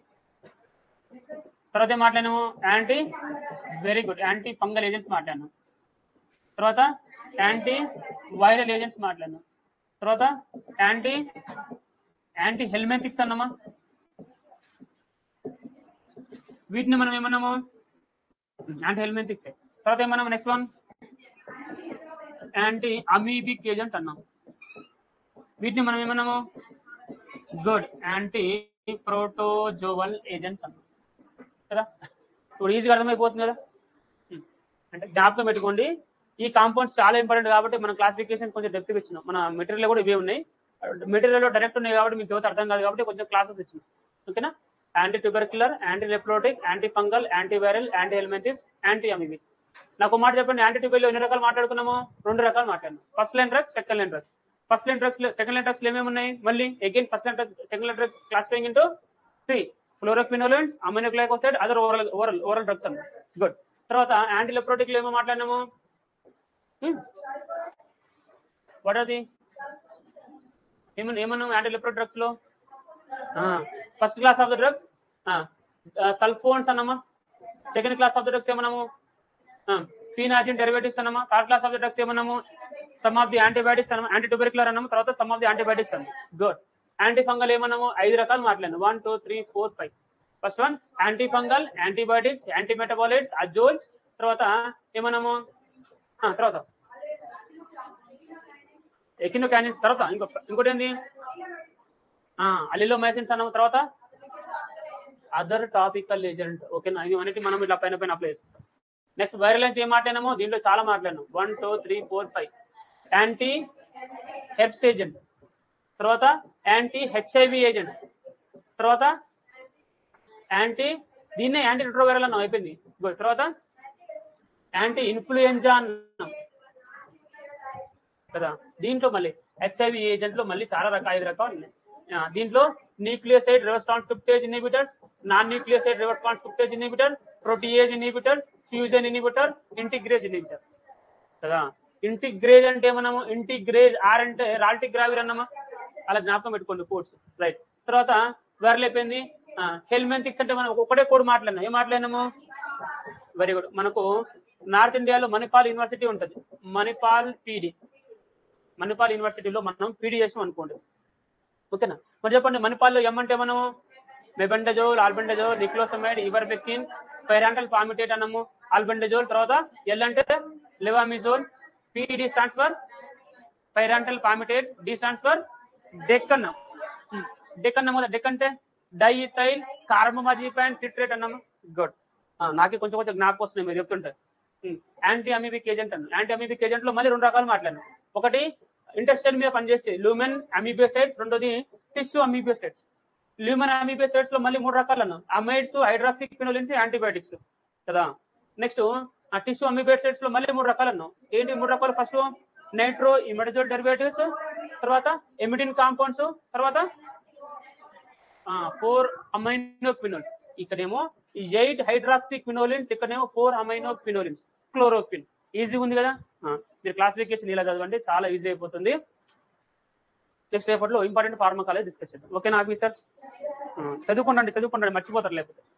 తర్వాత ఏం మాట్లాడినాము anti very good anti fungal agents మాట్లాడినాం తర్వాత యాంటీ వైరల్ ఏజెంట్స్ మాట్లాడినాం తర్వాత యాంటీ యాంటీ హెల్మెంటిక్స్ అన్నామా వీటిని మనం ఏమన్నాము యాంటీ హెల్మెంటిక్స్ తర్వాత ఏమన్నాము next one anti amoebic agent అన్నాం వీటిని మనం ఏమన్నాము గుడ్ యాంటీ ప్రోటోజోవల్ ఏజెంట్స్ అన్నాం కదా ఇప్పుడు ఈజీగా అర్థమైపోతుంది కదా Hmm. అంటే జ్ఞాపకం పెట్టుకోండి ఈ కాంపౌండ్స్ చాలా ఇంపార్టెంట్ కాబట్టి మన క్లాసిఫికేషన్ కొంచెం డెప్త్ ఇచ్చినాం మన మెటీరియల్ కూడా ఇవే ఉన్నాయి మెటీరియల్ డైరెక్ట్ ఉన్నాయి కాబట్టి మీకు యువత అర్థం కాదు కాబట్టి కొంచెం క్లాసెస్ ఇచ్చినాం ఓకేనా anti tubercular anti leprotic anti fungal anti viral anti helmintics anti amoebic నాకు ఒక మాట చెప్పండి యాంటీ ట్యూబర్లో ఎన్ని రకాలు మాట్లాడుకున్నాము రెండు రకాలు మాట్లాడినాం first line drugs second line drugs first line drugs second line drugs ఏమేమి ఉన్నాయి మళ్ళీ again first line drugs second line drugs classifying into three fluoroquinolones aminoglycoside other oral oral oral drugs అన్న గుడ్ తర్వాత యాంటీ లెప్రోటిక్ ఏమో మాట్లాడినాము వాట్ ఆర్ ది ఏమన్నా ఏమన్నాం యాంటీ లెప్రో డ్రగ్స్ లో first class of the drugs sulfones అన్నమా second class of the drugs ఏమన్నాము ఫీనాజిన్ డెరివేటివ్స్ అన్నమా third class of the drugs ఏమన్నాము సమ్ ఆఫ్ ది యాంటీబయాటిక్స్ అన్నమా యాంటీ ట్యూబెర్క్యులర్ అన్నాము తర్వాత సమ్ ఆఫ్ ది యాంటీబయాటిక్స్ అన్నాము గుడ్ యాంటీ ఫంగల్ ఏమన్నాము ఐదు రకాలు మాట్లాడాను one two three four five first one anti fungal antibiotics anti metabolites azoles తర్వాత ఏమన్నాము ఆ, తర్వాత ఎకినో క్యానిన్స్ తర్వాత ఇంకో ఇంకోటి ఏంది అల్లిలో మైసిన్స్ అన్నాము తర్వాత అదర్ టాపికల్ ఏజెంట్ ఓకేనా ఇవి అన్నిటి మనం ఇట్లా పైన పైన అప్లై చేసుకుంటాం నెక్స్ట్ వైరల్ అయితే ఏం మాట్లాడినామో దీంట్లో చాలా మాట్లాడినాం one two three four five anti herpes agent తర్వాత యాంటీ హెచ్ఐవి ఏజెంట్స్ తర్వాత యాంటీ దీన్నే యాంటీ రిట్రోవైరల్ అన్నాం అయిపోయింది Good. తర్వాత యాంటీ ఇన్ఫ్లుయెంజా అన్నాం కదా దీంట్లో మళ్ళీ హెచ్ఐవి ఏజెంట్ లో మళ్ళీ చాలా రకాల ఐదు రకాలు ఉన్నాయి ఆ, దీంట్లో nucleoside reverse transcriptase inhibitors non nucleoside reverse transcriptase inhibitor protease inhibitor fusion inhibitor integrase inhibitor కదా ఇంటిగ్రేజ్ అంటే మనము ఇంటిగ్రేజ్ ఆర్ అంటే రాల్టిక్ గ్రావిర్ అన్నమా అలా జ్ఞాపకం పెట్టుకోండి కోడ్స్ రైట్ తర్వాత వైరల్ అయిపోయింది హెల్మెంతిక్స్ అంటే మనం ఒకటే కోడ్ మాట్లాడినాం ఏం మాట్లాడినాము వెరీ గుడ్ మనకు నార్త్ ఇండియాలో మణిపాల్ యూనివర్సిటీ ఉంటుంది మణిపాల్ పీడి మణిపాల్ యూనివర్సిటీలో మనం పీడి చేసాం అనుకోండి ఓకేనా మరి చెప్పండి మణిపాల్లో ఎం అంటే మనము మెబెండజోల్ ఆల్బెండజోల్ నిక్లోసమైడ్ ఇవర్బెక్టిన్ పైరాంటల్ పామిటేట్ అన్నము ఆల్బెండజోల్ తర్వాత ఎల్ అంటే levamisole PD stands for pyrantel pamoate D stands for DEC అన్నాం డెక్ అన్నాము కదా డెక్ అంటే డైథైల్ కార్బమాజిపాన్ సిట్రేట్ అన్నాము గుడ్ ఆ, నాకే కొంచెం కొంచెం జ్ఞాపకం వస్తున్నాయి మీరు చెప్తుంటే యాంటీ అమీబిక్ ఏజెంట్ అన్న యాంటీ అమీబిక్ ఏజెంట్ లో మళ్ళీ రెండు రకాలు మాట్లాడాను ఒకటి ఇంటెస్టైన్ మీద పనిచేస్తే లూమెన్ అమీబియోసైడ్స్ రెండోది టిష్యూ అమీబియోసైడ్స్ ల్యూమన్ అమీబియోసైడ్స్ లో మళ్ళీ మూడు రకాలు అన్న అమైడ్స్ హైడ్రాక్సిక్ ఫినోలిన్స్ యాంటీబయాటిక్స్ కదా నెక్స్ట్ ఆ టిష్యూ అమీబియోసైడ్స్ లో మళ్ళీ మూడు రకాలు అన్నాం ఏంటి మూడు రకాలు ఫస్ట్ నైట్రో ఇమిడజోల్ డెరివేటివ్స్ తర్వాత ఎమిడిన్ కాంపౌండ్స్ తర్వాత ఫోర్ అమైనో క్వినోల్స్ ఇక్కడేమో ఈ ఎయిట్ హైడ్రాక్సీ క్వినోలిన్స్ ఇక్కడేమో four amino quinolines chloroquine easy ఉంది కదా ఆ, మీరు క్లాసిఫికేషన్ ఇలా చదవండి చాలా ఈజీ అయిపోతుంది నెక్స్ట్ రేపట్లో ఇంపార్టెంట్ ఫార్మకాలజీ డిస్కస్ చేద్దాం ఓకేనా ఆఫీసర్స్ చదువుకోండి చదువుకోండి మర్చిపోతారు లేకపోతే